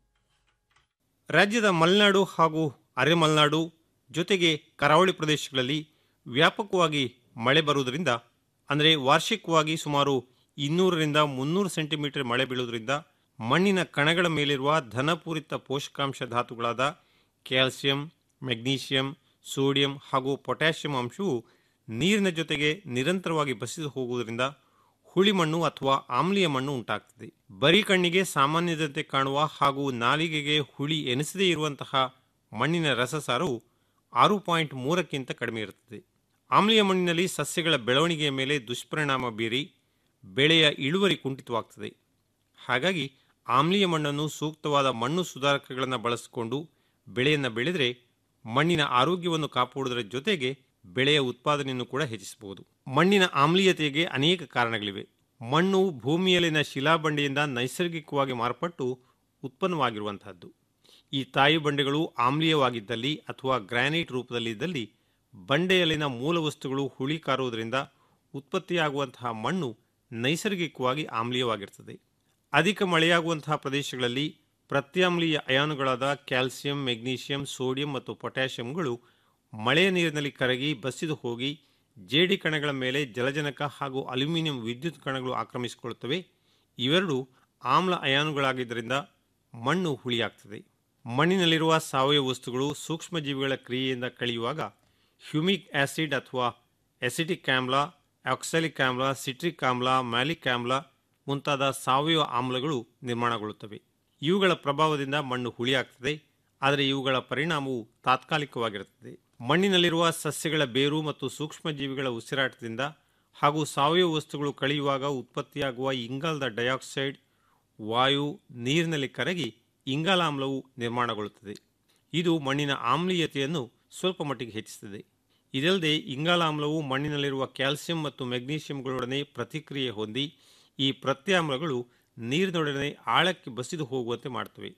ರಾಜ್ಯದ ಮಲೆನಾಡು ಹಾಗೂ ಅರೆ ಮಲೆನಾಡು ಜೊತೆಗೆ ಕರಾವಳಿ ಪ್ರದೇಶಗಳಲ್ಲಿ ವ್ಯಾಪಕವಾಗಿ ಮಳೆ ಬರುವುದರಿಂದ ಅಂದರೆ ವಾರ್ಷಿಕವಾಗಿ ಸುಮಾರು ಇನ್ನೂರರಿಂದ ಮುನ್ನೂರು ಸೆಂಟಿಮೀಟರ್ ಮಳೆ ಬೀಳುವುದರಿಂದ ಮಣ್ಣಿನ ಕಣಗಳ ಮೇಲಿರುವ ಧನಪೂರಿತ ಪೋಷಕಾಂಶ ಧಾತುಗಳಾದ ಕ್ಯಾಲ್ಸಿಯಂ ಮೆಗ್ನೀಷಿಯಂ ಸೋಡಿಯಂ ಹಾಗೂ ಪೊಟ್ಯಾಷಿಯಂ ಅಂಶವು ನೀರಿನ ಜೊತೆಗೆ ನಿರಂತರವಾಗಿ ಬಸಿದು ಹೋಗುವುದರಿಂದ ಹುಳಿ ಮಣ್ಣು ಅಥವಾ ಆಮ್ಲೀಯ ಮಣ್ಣು ಉಂಟಾಗ್ತದೆ ಬರೀ ಕಣ್ಣಿಗೆ ಸಾಮಾನ್ಯದಂತೆ ಕಾಣುವ ಹಾಗೂ ನಾಲಿಗೆಗೆ ಹುಳಿ ಎನಿಸದೇ ಇರುವಂತಹ ಮಣ್ಣಿನ ರಸಸಾರವು ಆರು ಪಾಯಿಂಟ್ ಮೂರಕ್ಕಿಂತ ಕಡಿಮೆ ಇರುತ್ತದೆ ಆಮ್ಲೀಯ ಮಣ್ಣಿನಲ್ಲಿ ಸಸ್ಯಗಳ ಬೆಳವಣಿಗೆಯ ಮೇಲೆ ದುಷ್ಪರಿಣಾಮ ಬೀರಿ ಬೆಳೆಯ ಇಳುವರಿ ಕುಂಠಿತವಾಗ್ತದೆ ಹಾಗಾಗಿ ಆಮ್ಲೀಯ ಮಣ್ಣನ್ನು ಸೂಕ್ತವಾದ ಮಣ್ಣು ಸುಧಾರಕಗಳನ್ನು ಬಳಸಿಕೊಂಡು ಬೆಳೆಯನ್ನು ಬೆಳೆದರೆ ಮಣ್ಣಿನ ಆರೋಗ್ಯವನ್ನು ಕಾಪಾಡುವುದರ ಜೊತೆಗೆ ಬೆಳೆಯ ಉತ್ಪಾದನೆಯನ್ನು ಕೂಡ ಹೆಚ್ಚಿಸಬಹುದು ಮಣ್ಣಿನ ಆಮ್ಲೀಯತೆಗೆ ಅನೇಕ ಕಾರಣಗಳಿವೆ ಮಣ್ಣು ಭೂಮಿಯಲ್ಲಿನ ಶಿಲಾಬಂಡೆಯಿಂದ ನೈಸರ್ಗಿಕವಾಗಿ ಮಾರ್ಪಟ್ಟು ಉತ್ಪನ್ನವಾಗಿರುವಂತಹದ್ದು ಈ ತಾಯಿ ಬಂಡೆಗಳು ಆಮ್ಲೀಯವಾಗಿದ್ದಲ್ಲಿ ಅಥವಾ ಗ್ರಾನೈಟ್ ರೂಪದಲ್ಲಿದ್ದಲ್ಲಿ ಬಂಡೆಯಲ್ಲಿನ ಮೂಲ ವಸ್ತುಗಳು ಹುಳಿ ಕಾರುವುದರಿಂದ ಉತ್ಪತ್ತಿಯಾಗುವಂತಹ ಮಣ್ಣು ನೈಸರ್ಗಿಕವಾಗಿ ಆಮ್ಲೀಯವಾಗಿರ್ತದೆ ಅಧಿಕ ಮಳೆಯಾಗುವಂತಹ ಪ್ರದೇಶಗಳಲ್ಲಿ ಪ್ರತ್ಯಾಮ್ಲೀಯ ಅಯಾನುಗಳಾದ ಕ್ಯಾಲ್ಸಿಯಂ ಮೆಗ್ನೀಷಿಯಂ ಸೋಡಿಯಂ ಮತ್ತು ಪೊಟ್ಯಾಷಿಯಂಗಳು ಮಳೆಯ ನೀರಿನಲ್ಲಿ ಕರಗಿ ಬಸಿದು ಹೋಗಿ ಜೇಡಿ ಕಣಗಳ ಮೇಲೆ ಜಲಜನಕ ಹಾಗೂ ಅಲ್ಯೂಮಿನಿಯಂ ವಿದ್ಯುತ್ ಕಣಗಳು ಆಕ್ರಮಿಸಿಕೊಳ್ಳುತ್ತವೆ ಇವೆರಡು ಆಮ್ಲ ಅಯಾನುಗಳಾಗಿದ್ದರಿಂದ ಮಣ್ಣು ಹುಳಿಯಾಗ್ತದೆ ಮಣ್ಣಿನಲ್ಲಿರುವ ಸಾವಯವ ವಸ್ತುಗಳು ಸೂಕ್ಷ್ಮಜೀವಿಗಳ ಕ್ರಿಯೆಯಿಂದ ಕಳೆಯುವಾಗ ಹ್ಯೂಮಿಕ್ ಆಸಿಡ್ ಅಥವಾ ಎಸಿಟಿಕ್ ಆಮ್ಲ ಆಕ್ಸಾಲಿಕ್ ಆಮ್ಲ ಸಿಟ್ರಿಕ್ ಆಮ್ಲ ಮ್ಯಾಲಿಕ್ ಆಮ್ಲ ಮುಂತಾದ ಸಾವಯವ ಆಮ್ಲಗಳು ನಿರ್ಮಾಣಗೊಳ್ಳುತ್ತವೆ ಇವುಗಳ ಪ್ರಭಾವದಿಂದ ಮಣ್ಣು ಹುಳಿಯಾಗ್ತದೆ ಆದರೆ ಇವುಗಳ ಪರಿಣಾಮವು ತಾತ್ಕಾಲಿಕವಾಗಿರುತ್ತದೆ ಮಣ್ಣಿನಲ್ಲಿರುವ ಸಸ್ಯಗಳ ಬೇರು ಮತ್ತು ಸೂಕ್ಷ್ಮಜೀವಿಗಳ ಉಸಿರಾಟದಿಂದ ಹಾಗೂ ಸಾವಯವ ವಸ್ತುಗಳು ಕಳೆಯುವಾಗ ಉತ್ಪತ್ತಿಯಾಗುವ ಇಂಗಾಲದ ಡೈಆಕ್ಸೈಡ್ ವಾಯು ನೀರಿನಲ್ಲಿ ಕರಗಿ ಇಂಗಾಲಾಮ್ಲವು ನಿರ್ಮಾಣಗೊಳ್ಳುತ್ತದೆ ಇದು ಮಣ್ಣಿನ ಆಮ್ಲೀಯತೆಯನ್ನು ಸ್ವಲ್ಪ ಮಟ್ಟಿಗೆ ಹೆಚ್ಚಿಸುತ್ತದೆ ಇದಲ್ಲದೆ ಇಂಗಾಲಾಮ್ಲವು ಮಣ್ಣಿನಲ್ಲಿರುವ ಕ್ಯಾಲ್ಸಿಯಂ ಮತ್ತು ಮೆಗ್ನೀಷಿಯಂಗಳೊಡನೆ ಪ್ರತಿಕ್ರಿಯೆ ಹೊಂದಿ ಈ ಪ್ರತ್ಯಾಮ್ಲಗಳು ನೀರಿನೊಡನೆ ಆಳಕ್ಕೆ ಬಸಿದು ಹೋಗುವಂತೆ ಮಾಡುತ್ತವೆ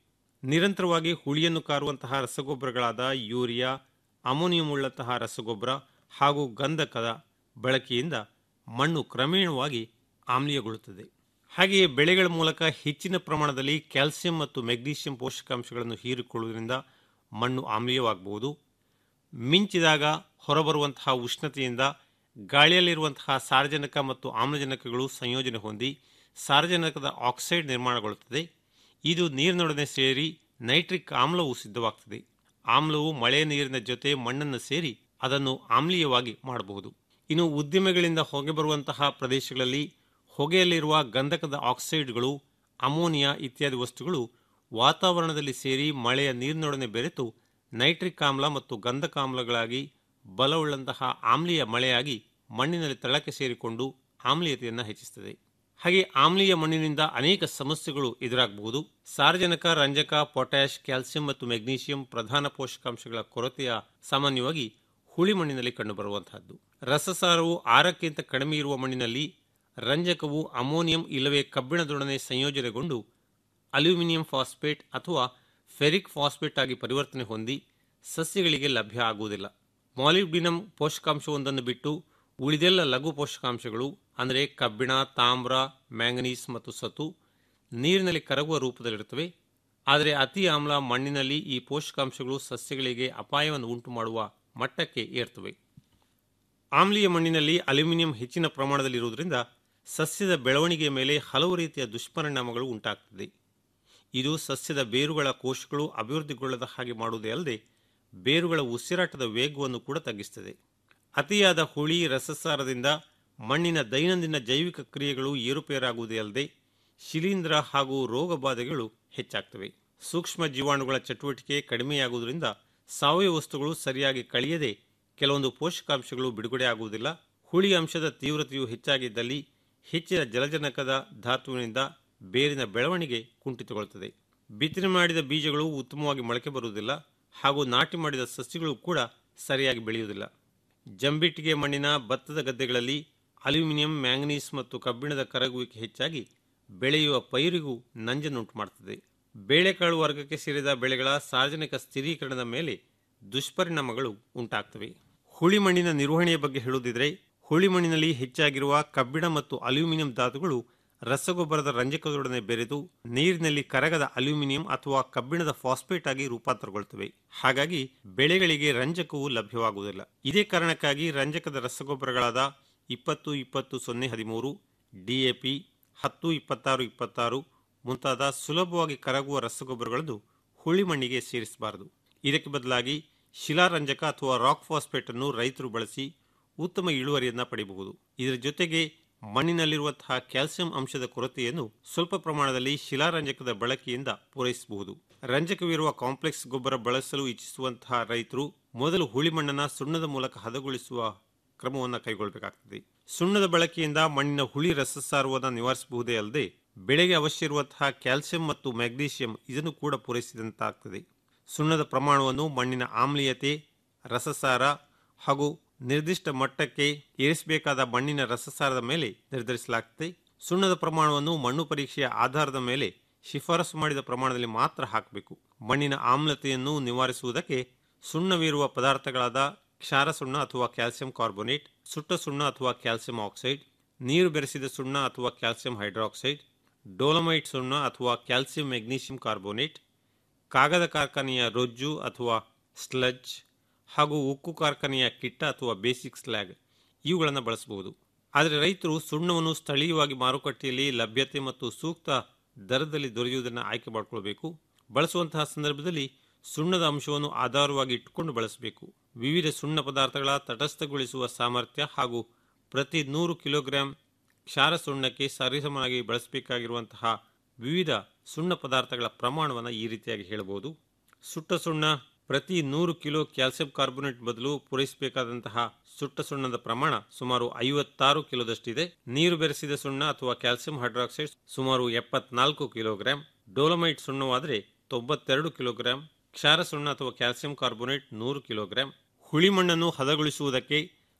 ನಿರಂತರವಾಗಿ ಹುಳಿಯನ್ನು ಕಾರುವಂತಹ ರಸಗೊಬ್ಬರಗಳಾದ ಯೂರಿಯಾ ಅಮೋನಿಯಂ ಉಳ್ಳಂತಹ ರಸಗೊಬ್ಬರ ಹಾಗೂ ಗಂಧಕದ ಬಳಕೆಯಿಂದ ಮಣ್ಣು ಕ್ರಮೇಣವಾಗಿ ಆಮ್ಲೀಯಗೊಳ್ಳುತ್ತದೆ ಹಾಗೆಯೇ ಬೆಳೆಗಳ ಮೂಲಕ ಹೆಚ್ಚಿನ ಪ್ರಮಾಣದಲ್ಲಿ ಕ್ಯಾಲ್ಸಿಯಂ ಮತ್ತು ಮೆಗ್ನೀಷಿಯಂ ಪೋಷಕಾಂಶಗಳನ್ನು ಹೀರಿಕೊಳ್ಳುವುದರಿಂದ ಮಣ್ಣು ಆಮ್ಲೀಯವಾಗಬಹುದು ಮಿಂಚಿದಾಗ ಹೊರಬರುವಂತಹ ಉಷ್ಣತೆಯಿಂದ ಗಾಳಿಯಲ್ಲಿರುವಂತಹ ಸಾರಜನಕ ಮತ್ತು ಆಮ್ಲಜನಕಗಳು ಸಂಯೋಜನೆ ಹೊಂದಿ ಸಾರಜನಕದ ಆಕ್ಸೈಡ್ ನಿರ್ಮಾಣಗೊಳ್ಳುತ್ತದೆ ಇದು ನೀರಿನೊಡನೆ ಸೇರಿ ನೈಟ್ರಿಕ್ ಆಮ್ಲವು ಸಿದ್ಧವಾಗ್ತದೆ ಆಮ್ಲವು ಮಳೆಯ ನೀರಿನ ಜೊತೆ ಮಣ್ಣನ್ನು ಸೇರಿ ಅದನ್ನು ಆಮ್ಲೀಯವಾಗಿ ಮಾಡಬಹುದು ಇನ್ನು ಉದ್ದಿಮೆಗಳಿಂದ ಹೊಗೆ ಬರುವಂತಹ ಪ್ರದೇಶಗಳಲ್ಲಿ ಹೊಗೆಯಲ್ಲಿರುವ ಗಂಧಕದ ಆಕ್ಸೈಡ್ಗಳು ಅಮೋನಿಯಾ ಇತ್ಯಾದಿ ವಸ್ತುಗಳು ವಾತಾವರಣದಲ್ಲಿ ಸೇರಿ ಮಳೆಯ ನೀರಿನೊಡನೆ ಬೆರೆತು ನೈಟ್ರಿಕ್ ಆಮ್ಲ ಮತ್ತು ಗಂಧಕಾಮ್ಲಗಳಾಗಿ ಬಲವುಳ್ಳಂತಹ ಆಮ್ಲೀಯ ಮಳೆಯಾಗಿ ಮಣ್ಣಿನಲ್ಲಿ ತಳಕ್ಕೆ ಸೇರಿಕೊಂಡು ಆಮ್ಲೀಯತೆಯನ್ನು ಹೆಚ್ಚಿಸುತ್ತದೆ ಹಾಗೆ ಆಮ್ಲೀಯ ಮಣ್ಣಿನಿಂದ ಅನೇಕ ಸಮಸ್ಯೆಗಳು ಎದುರಾಗಬಹುದು ಸಾರಜನಕ ರಂಜಕ ಪೊಟ್ಯಾಷ್ ಕ್ಯಾಲ್ಸಿಯಂ ಮತ್ತು ಮೆಗ್ನೀಷಿಯಂ ಪ್ರಧಾನ ಪೋಷಕಾಂಶಗಳ ಕೊರತೆಯ ಸಾಮಾನ್ಯವಾಗಿ ಹುಳಿ ಮಣ್ಣಿನಲ್ಲಿ ಕಂಡುಬರುವಂತಹದ್ದು ರಸಸಾರವು ಆರಕ್ಕಿಂತ ಕಡಿಮೆ ಇರುವ ಮಣ್ಣಿನಲ್ಲಿ ರಂಜಕವು ಅಮೋನಿಯಂ ಇಲ್ಲವೇ ಕಬ್ಬಿಣದೊಡನೆ ಸಂಯೋಜನೆಗೊಂಡು ಅಲ್ಯೂಮಿನಿಯಂ ಫಾಸ್ಫೇಟ್ ಅಥವಾ ಫೆರಿಕ್ ಫಾಸ್ಫೇಟ್ ಆಗಿ ಪರಿವರ್ತನೆ ಹೊಂದಿ ಸಸ್ಯಗಳಿಗೆ ಲಭ್ಯ ಆಗುವುದಿಲ್ಲ ಮಾಲಿಬ್ಡಿನಂ ಪೋಷಕಾಂಶವೊಂದನ್ನು ಬಿಟ್ಟು ಉಳಿದೆಲ್ಲ ಲಘು ಪೋಷಕಾಂಶಗಳು ಅಂದರೆ ಕಬ್ಬಿಣ ತಾಮ್ರ ಮ್ಯಾಂಗನೀಸ್ ಮತ್ತು ಸತು ನೀರಿನಲ್ಲಿ ಕರಗುವ ರೂಪದಲ್ಲಿರುತ್ತವೆ ಆದರೆ ಅತಿ ಆಮ್ಲ ಮಣ್ಣಿನಲ್ಲಿ ಈ ಪೋಷಕಾಂಶಗಳು ಸಸ್ಯಗಳಿಗೆ ಅಪಾಯವನ್ನು ಉಂಟು ಮಾಡುವ ಮಟ್ಟಕ್ಕೆ ಏರ್ತವೆ ಆಮ್ಲೀಯ ಮಣ್ಣಿನಲ್ಲಿ ಅಲ್ಯೂಮಿನಿಯಂ ಹೆಚ್ಚಿನ ಪ್ರಮಾಣದಲ್ಲಿರುವುದರಿಂದ ಸಸ್ಯದ ಬೆಳವಣಿಗೆಯ ಮೇಲೆ ಹಲವು ರೀತಿಯ ದುಷ್ಪರಿಣಾಮಗಳು ಉಂಟಾಗುತ್ತದೆ ಇದು ಸಸ್ಯದ ಬೇರುಗಳ ಕೋಶಗಳು ಅಭಿವೃದ್ಧಿಗೊಳ್ಳದ ಹಾಗೆ ಮಾಡುವುದೇ ಅಲ್ಲದೆ ಬೇರುಗಳ ಉಸಿರಾಟದ ವೇಗವನ್ನು ಕೂಡ ತಗ್ಗಿಸುತ್ತದೆ ಅತಿಯಾದ ಹುಳಿ ರಸಸಾರದಿಂದ ಮಣ್ಣಿನ ದೈನಂದಿನ ಜೈವಿಕ ಕ್ರಿಯೆಗಳು ಏರುಪೇರಾಗುವುದೇ ಅಲ್ಲದೆ ಶಿಲೀಂಧ್ರ ಹಾಗೂ ರೋಗ ಬಾಧೆಗಳು ಹೆಚ್ಚಾಗ್ತವೆ ಸೂಕ್ಷ್ಮ ಜೀವಾಣುಗಳ ಚಟುವಟಿಕೆ ಕಡಿಮೆಯಾಗುವುದರಿಂದ ಸಾವಯವ ವಸ್ತುಗಳು ಸರಿಯಾಗಿ ಕಳೆಯದೆ ಕೆಲವೊಂದು ಪೋಷಕಾಂಶಗಳು ಬಿಡುಗಡೆ ಆಗುವುದಿಲ್ಲ ಹುಳಿ ಅಂಶದ ತೀವ್ರತೆಯು ಹೆಚ್ಚಾಗಿದ್ದಲ್ಲಿ ಹೆಚ್ಚಿನ ಜಲಜನಕದ ಧಾತುವಿನಿಂದ ಬೇರಿನ ಬೆಳವಣಿಗೆ ಕುಂಠಿತಗೊಳ್ಳುತ್ತದೆ ಬಿತ್ತನೆ ಮಾಡಿದ ಬೀಜಗಳು ಉತ್ತಮವಾಗಿ ಮೊಳಕೆ ಬರುವುದಿಲ್ಲ ಹಾಗೂ ನಾಟಿ ಮಾಡಿದ ಸಸ್ಯಗಳು ಕೂಡ ಸರಿಯಾಗಿ ಬೆಳೆಯುವುದಿಲ್ಲ ಜಂಬಿಟ್ಟಿಗೆ ಮಣ್ಣಿನ ಭತ್ತದ ಗದ್ದೆಗಳಲ್ಲಿ ಅಲ್ಯೂಮಿನಿಯಂ ಮ್ಯಾಂಗನೀಸ್ ಮತ್ತು ಕಬ್ಬಿಣದ ಕರಗುವಿಕೆ ಹೆಚ್ಚಾಗಿ ಬೆಳೆಯುವ ಪೈರಿಗೂ ನಂಜನ್ನುಂಟು ಮಾಡುತ್ತದೆ ಬೇಳೆಕಾಳು ವರ್ಗಕ್ಕೆ ಸೇರಿದ ಬೆಳೆಗಳ ಸಾರ್ವಜನಿಕ ಸ್ಥಿರೀಕರಣದ ಮೇಲೆ ದುಷ್ಪರಿಣಾಮಗಳು ಉಂಟಾಗ್ತವೆ ಹುಳಿ ಮಣ್ಣಿನ ನಿರ್ವಹಣೆಯ ಬಗ್ಗೆ ಹೇಳುವುದಿದ್ರೆ ಹುಳಿ ಮಣ್ಣಿನಲ್ಲಿ ಹೆಚ್ಚಾಗಿರುವ ಕಬ್ಬಿಣ ಮತ್ತು ಅಲ್ಯೂಮಿನಿಯಂ ಧಾತುಗಳು ರಸಗೊಬ್ಬರದ ರಂಜಕದೊಡನೆ ಬೆರೆತು ನೀರಿನಲ್ಲಿ ಕರಗದ ಅಲ್ಯೂಮಿನಿಯಂ ಅಥವಾ ಕಬ್ಬಿಣದ ಫಾಸ್ಫೇಟ್ ಆಗಿ ರೂಪಾಂತರಗೊಳ್ಳುತ್ತವೆ ಹಾಗಾಗಿ ಬೆಳೆಗಳಿಗೆ ರಂಜಕವು ಲಭ್ಯವಾಗುವುದಿಲ್ಲ ಇದೇ ಕಾರಣಕ್ಕಾಗಿ ರಂಜಕದ ರಸಗೊಬ್ಬರಗಳಾದ ಇಪ್ಪತ್ತು ಇಪ್ಪತ್ತು ಸೊನ್ನೆ ಹದಿಮೂರು ಡಿಎಪಿ ಹತ್ತು ಇಪ್ಪತ್ತಾರು ಇಪ್ಪತ್ತಾರು ಮುಂತಾದ ಸುಲಭವಾಗಿ ಕರಗುವ ರಸಗೊಬ್ಬರಗಳನ್ನು ಹುಳಿ ಮಣ್ಣಿಗೆ ಸೇರಿಸಬಾರದು ಇದಕ್ಕೆ ಬದಲಾಗಿ ಶಿಲಾರಂಜಕ ಅಥವಾ ರಾಕ್ ಫಾಸ್ಫೇಟ್ ಅನ್ನು ರೈತರು ಬಳಸಿ ಉತ್ತಮ ಇಳುವರಿಯನ್ನ ಪಡೆಯಬಹುದು ಇದರ ಜೊತೆಗೆ ಮಣ್ಣಿನಲ್ಲಿರುವಂತಹ ಕ್ಯಾಲ್ಸಿಯಂ ಅಂಶದ ಕೊರತೆಯನ್ನು ಸ್ವಲ್ಪ ಪ್ರಮಾಣದಲ್ಲಿ ಶಿಲಾರಂಜಕದ ಬಳಕೆಯಿಂದ ಪೂರೈಸಬಹುದು ರಂಜಕವಿರುವ ಕಾಂಪ್ಲೆಕ್ಸ್ ಗೊಬ್ಬರ ಬಳಸಲು ಇಚ್ಛಿಸುವಂತಹ ರೈತರು ಮೊದಲು ಹುಳಿ ಮಣ್ಣನ್ನು ಸುಣ್ಣದ ಮೂಲಕ ಹದಗೊಳಿಸುವ ಕ್ರಮವನ್ನು ಕೈಗೊಳ್ಳಬೇಕಾಗುತ್ತದೆ ಸುಣ್ಣದ ಬಳಕೆಯಿಂದ ಮಣ್ಣಿನ ಹುಳಿ ರಸಸಾರವನ್ನು ನಿವಾರಿಸಬಹುದೇ ಅಲ್ಲದೆ ಬೆಳೆಗೆ ಅವಶ್ಯ ಇರುವಂತಹ ಕ್ಯಾಲ್ಸಿಯಂ ಮತ್ತು ಮ್ಯಾಗ್ನೀಷಿಯಂ ಇದನ್ನು ಕೂಡ ಪೂರೈಸಿದಂತಾಗ್ತದೆ ಸುಣ್ಣದ ಪ್ರಮಾಣವನ್ನು ಮಣ್ಣಿನ ಆಮ್ಲೀಯತೆ ರಸಸಾರ ಹಾಗೂ ನಿರ್ದಿಷ್ಟ ಮಟ್ಟಕ್ಕೆ ಏರಿಸಬೇಕಾದ ಮಣ್ಣಿನ ರಸಸಾರದ ಮೇಲೆ ನಿರ್ಧರಿಸಲಾಗುತ್ತದೆ ಸುಣ್ಣದ ಪ್ರಮಾಣವನ್ನು ಮಣ್ಣು ಪರೀಕ್ಷೆಯ ಆಧಾರದ ಮೇಲೆ ಶಿಫಾರಸು ಮಾಡಿದ ಪ್ರಮಾಣದಲ್ಲಿ ಮಾತ್ರ ಹಾಕಬೇಕು ಮಣ್ಣಿನ ಆಮ್ಲತೆಯನ್ನು ನಿವಾರಿಸುವುದಕ್ಕೆ ಸುಣ್ಣವಿರುವ ಪದಾರ್ಥಗಳಾದ ಕ್ಷಾರ ಸುಣ್ಣ ಅಥವಾ ಕ್ಯಾಲ್ಸಿಯಂ ಕಾರ್ಬೋನೇಟ್ ಸುಟ್ಟ ಸುಣ್ಣ ಅಥವಾ ಕ್ಯಾಲ್ಸಿಯಂ ಆಕ್ಸೈಡ್ ನೀರು ಬೆರೆಸಿದ ಸುಣ್ಣ ಅಥವಾ ಕ್ಯಾಲ್ಸಿಯಂ ಹೈಡ್ರಾಕ್ಸೈಡ್ ಡೋಲಮೈಟ್ ಸುಣ್ಣ ಅಥವಾ ಕ್ಯಾಲ್ಸಿಯಂ ಮೆಗ್ನೀಷಿಯಂ ಕಾರ್ಬೋನೇಟ್ ಕಾಗದ ಕಾರ್ಖಾನೆಯ ರೊಜ್ಜು ಅಥವಾ ಸ್ಲಜ್ ಹಾಗೂ ಉಕ್ಕು ಕಾರ್ಖಾನೆಯ ಕಿಟ್ಟ ಅಥವಾ ಬೇಸಿಕ್ ಸ್ಲ್ಯಾಗ್ ಇವುಗಳನ್ನು ಬಳಸಬಹುದು ಆದರೆ ರೈತರು ಸುಣ್ಣವನ್ನು ಸ್ಥಳೀಯವಾಗಿ ಮಾರುಕಟ್ಟೆಯಲ್ಲಿ ಲಭ್ಯತೆ ಮತ್ತು ಸೂಕ್ತ ದರದಲ್ಲಿ ದೊರೆಯುವುದನ್ನು ಆಯ್ಕೆ ಮಾಡಿಕೊಳ್ಬೇಕು ಬಳಸುವಂತಹ ಸಂದರ್ಭದಲ್ಲಿ ಸುಣ್ಣದ ಅಂಶವನ್ನು ಆಧಾರವಾಗಿ ಇಟ್ಟುಕೊಂಡು ಬಳಸಬೇಕು ವಿವಿಧ ಸುಣ್ಣ ಪದಾರ್ಥಗಳ ತಟಸ್ಥಗೊಳಿಸುವ ಸಾಮರ್ಥ್ಯ ಹಾಗೂ ಪ್ರತಿ ನೂರು ಕಿಲೋಗ್ರಾಂ ಕ್ಷಾರ ಸುಣ್ಣಕ್ಕೆ ಸರಿಸಮನಾಗಿ ಬಳಸಬೇಕಾಗಿರುವಂತಹ ವಿವಿಧ ಸುಣ್ಣ ಪದಾರ್ಥಗಳ ಪ್ರಮಾಣವನ್ನು ಈ ರೀತಿಯಾಗಿ ಹೇಳಬಹುದು ಸುಟ್ಟ ಸುಣ್ಣ ಪ್ರತಿ ನೂರು ಕಿಲೋ ಕ್ಯಾಲ್ಸಿಯಂ ಕಾರ್ಬೋನೇಟ್ ಬದಲು ಪೂರೈಸಬೇಕಾದಂತಹ ಸುಟ್ಟ ಸುಣ್ಣದ ಪ್ರಮಾಣ ಸುಮಾರು ಐವತ್ತಾರು ಕಿಲೋದಷ್ಟಿದೆ ನೀರು ಬೆರೆಸಿದ ಸುಣ್ಣ ಅಥವಾ ಕ್ಯಾಲ್ಸಿಯಂ ಹೈಡ್ರಾಕ್ಸೈಡ್ ಸುಮಾರು ಎಪ್ಪತ್ನಾಲ್ಕು ಕಿಲೋಗ್ರಾಂ ಡೋಲಮೈಟ್ ಸುಣ್ಣವಾದರೆ ತೊಂಬತ್ತೆರಡು ಕಿಲೋಗ್ರಾಂ ಕ್ಷಾರ ಸುಣ್ಣ ಅಥವಾ ಕ್ಯಾಲ್ಸಿಯಂ ಕಾರ್ಬೋನೇಟ್ ನೂರು ಕಿಲೋಗ್ರಾಂ ಹುಳಿ ಮಣ್ಣನ್ನು ಹದಗೊಳಿಸುವುದಕ್ಕೆ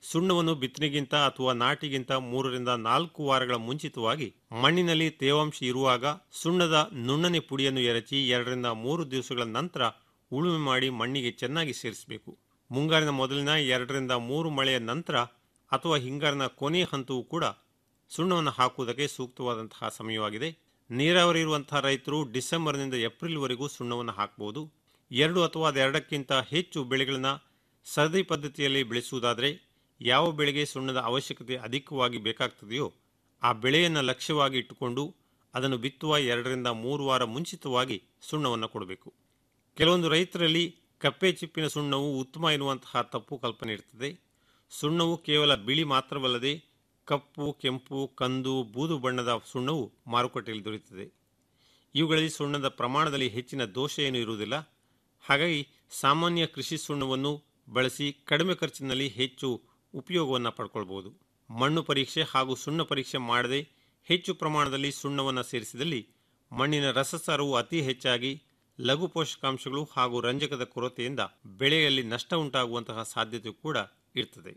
ಸುಣ್ಣವನ್ನು ಬಿತ್ತನೆಗಿಂತ ಅಥವಾ ನಾಟಿಗಿಂತ ಮೂರರಿಂದ ನಾಲ್ಕು ವಾರಗಳ ಮುಂಚಿತವಾಗಿ ಮಣ್ಣಿನಲ್ಲಿ ತೇವಾಂಶ ಇರುವಾಗ ಸುಣ್ಣದ ನುಣ್ಣನೆ ಪುಡಿಯನ್ನು ಎರಚಿ ಎರಡರಿಂದ ಮೂರು ದಿವಸಗಳ ನಂತರ ಉಳುಮೆ ಮಾಡಿ ಮಣ್ಣಿಗೆ ಚೆನ್ನಾಗಿ ಸೇರಿಸಬೇಕು ಮುಂಗಾರಿನ ಮೊದಲಿನ ಎರಡರಿಂದ ಮೂರು ಮಳೆಯ ನಂತರ ಅಥವಾ ಹಿಂಗಾರಿನ ಕೊನೆಯ ಹಂತವೂ ಕೂಡ ಸುಣ್ಣವನ್ನು ಹಾಕುವುದಕ್ಕೆ ಸೂಕ್ತವಾದಂತಹ ಸಮಯವಾಗಿದೆ ನೀರಾವರಿ ಇರುವಂತಹ ರೈತರು ಡಿಸೆಂಬರ್ನಿಂದ ಏಪ್ರಿಲ್ವರೆಗೂ ಸುಣ್ಣವನ್ನು ಹಾಕಬಹುದು ಎರಡು ಅಥವಾ ಅದೆರಡಕ್ಕಿಂತ ಹೆಚ್ಚು ಬೆಳೆಗಳನ್ನು ಸರದಿ ಪದ್ಧತಿಯಲ್ಲಿ ಬೆಳೆಸುವುದಾದರೆ ಯಾವ ಬೆಳೆಗೆ ಸುಣ್ಣದ ಅವಶ್ಯಕತೆ ಅಧಿಕವಾಗಿ ಬೇಕಾಗ್ತದೆಯೋ ಆ ಬೆಳೆಯನ್ನು ಲಕ್ಷ್ಯವಾಗಿ ಇಟ್ಟುಕೊಂಡು ಅದನ್ನು ಬಿತ್ತುವ ಎರಡರಿಂದ ಮೂರು ವಾರ ಮುಂಚಿತವಾಗಿ ಸುಣ್ಣವನ್ನು ಕೊಡಬೇಕು ಕೆಲವೊಂದು ರೈತರಲ್ಲಿ ಕಪ್ಪೆ ಚಿಪ್ಪಿನ ಸುಣ್ಣವು ಉತ್ತಮ ಎನ್ನುವಂತಹ ತಪ್ಪು ಕಲ್ಪನೆ ಇರ್ತದೆ ಸುಣ್ಣವು ಕೇವಲ ಬಿಳಿ ಮಾತ್ರವಲ್ಲದೆ ಕಪ್ಪು ಕೆಂಪು ಕಂದು ಬೂದು ಬಣ್ಣದ ಸುಣ್ಣವು ಮಾರುಕಟ್ಟೆಯಲ್ಲಿ ದೊರೆಯುತ್ತದೆ ಇವುಗಳಲ್ಲಿ ಸುಣ್ಣದ ಪ್ರಮಾಣದಲ್ಲಿ ಹೆಚ್ಚಿನ ದೋಷ ಏನೂ ಇರುವುದಿಲ್ಲ ಹಾಗಾಗಿ ಸಾಮಾನ್ಯ ಕೃಷಿ ಸುಣ್ಣವನ್ನು ಬಳಸಿ ಕಡಿಮೆ ಖರ್ಚಿನಲ್ಲಿ ಹೆಚ್ಚು ಉಪಯೋಗವನ್ನು ಪಡ್ಕೊಳ್ಬೋದು ಮಣ್ಣು ಪರೀಕ್ಷೆ ಹಾಗೂ ಸುಣ್ಣ ಪರೀಕ್ಷೆ ಮಾಡದೆ ಹೆಚ್ಚು ಪ್ರಮಾಣದಲ್ಲಿ ಸುಣ್ಣವನ್ನು ಸೇರಿಸಿದಲ್ಲಿ ಮಣ್ಣಿನ ರಸಸಾರವು ಅತಿ ಹೆಚ್ಚಾಗಿ ಲಘು ಪೋಷಕಾಂಶಗಳು ಹಾಗೂ ರಂಜಕದ ಕೊರತೆಯಿಂದ ಬೆಳೆಯಲ್ಲಿ ನಷ್ಟ ಉಂಟಾಗುವಂತಹ ಸಾಧ್ಯತೆ ಕೂಡ ಇರ್ತದೆ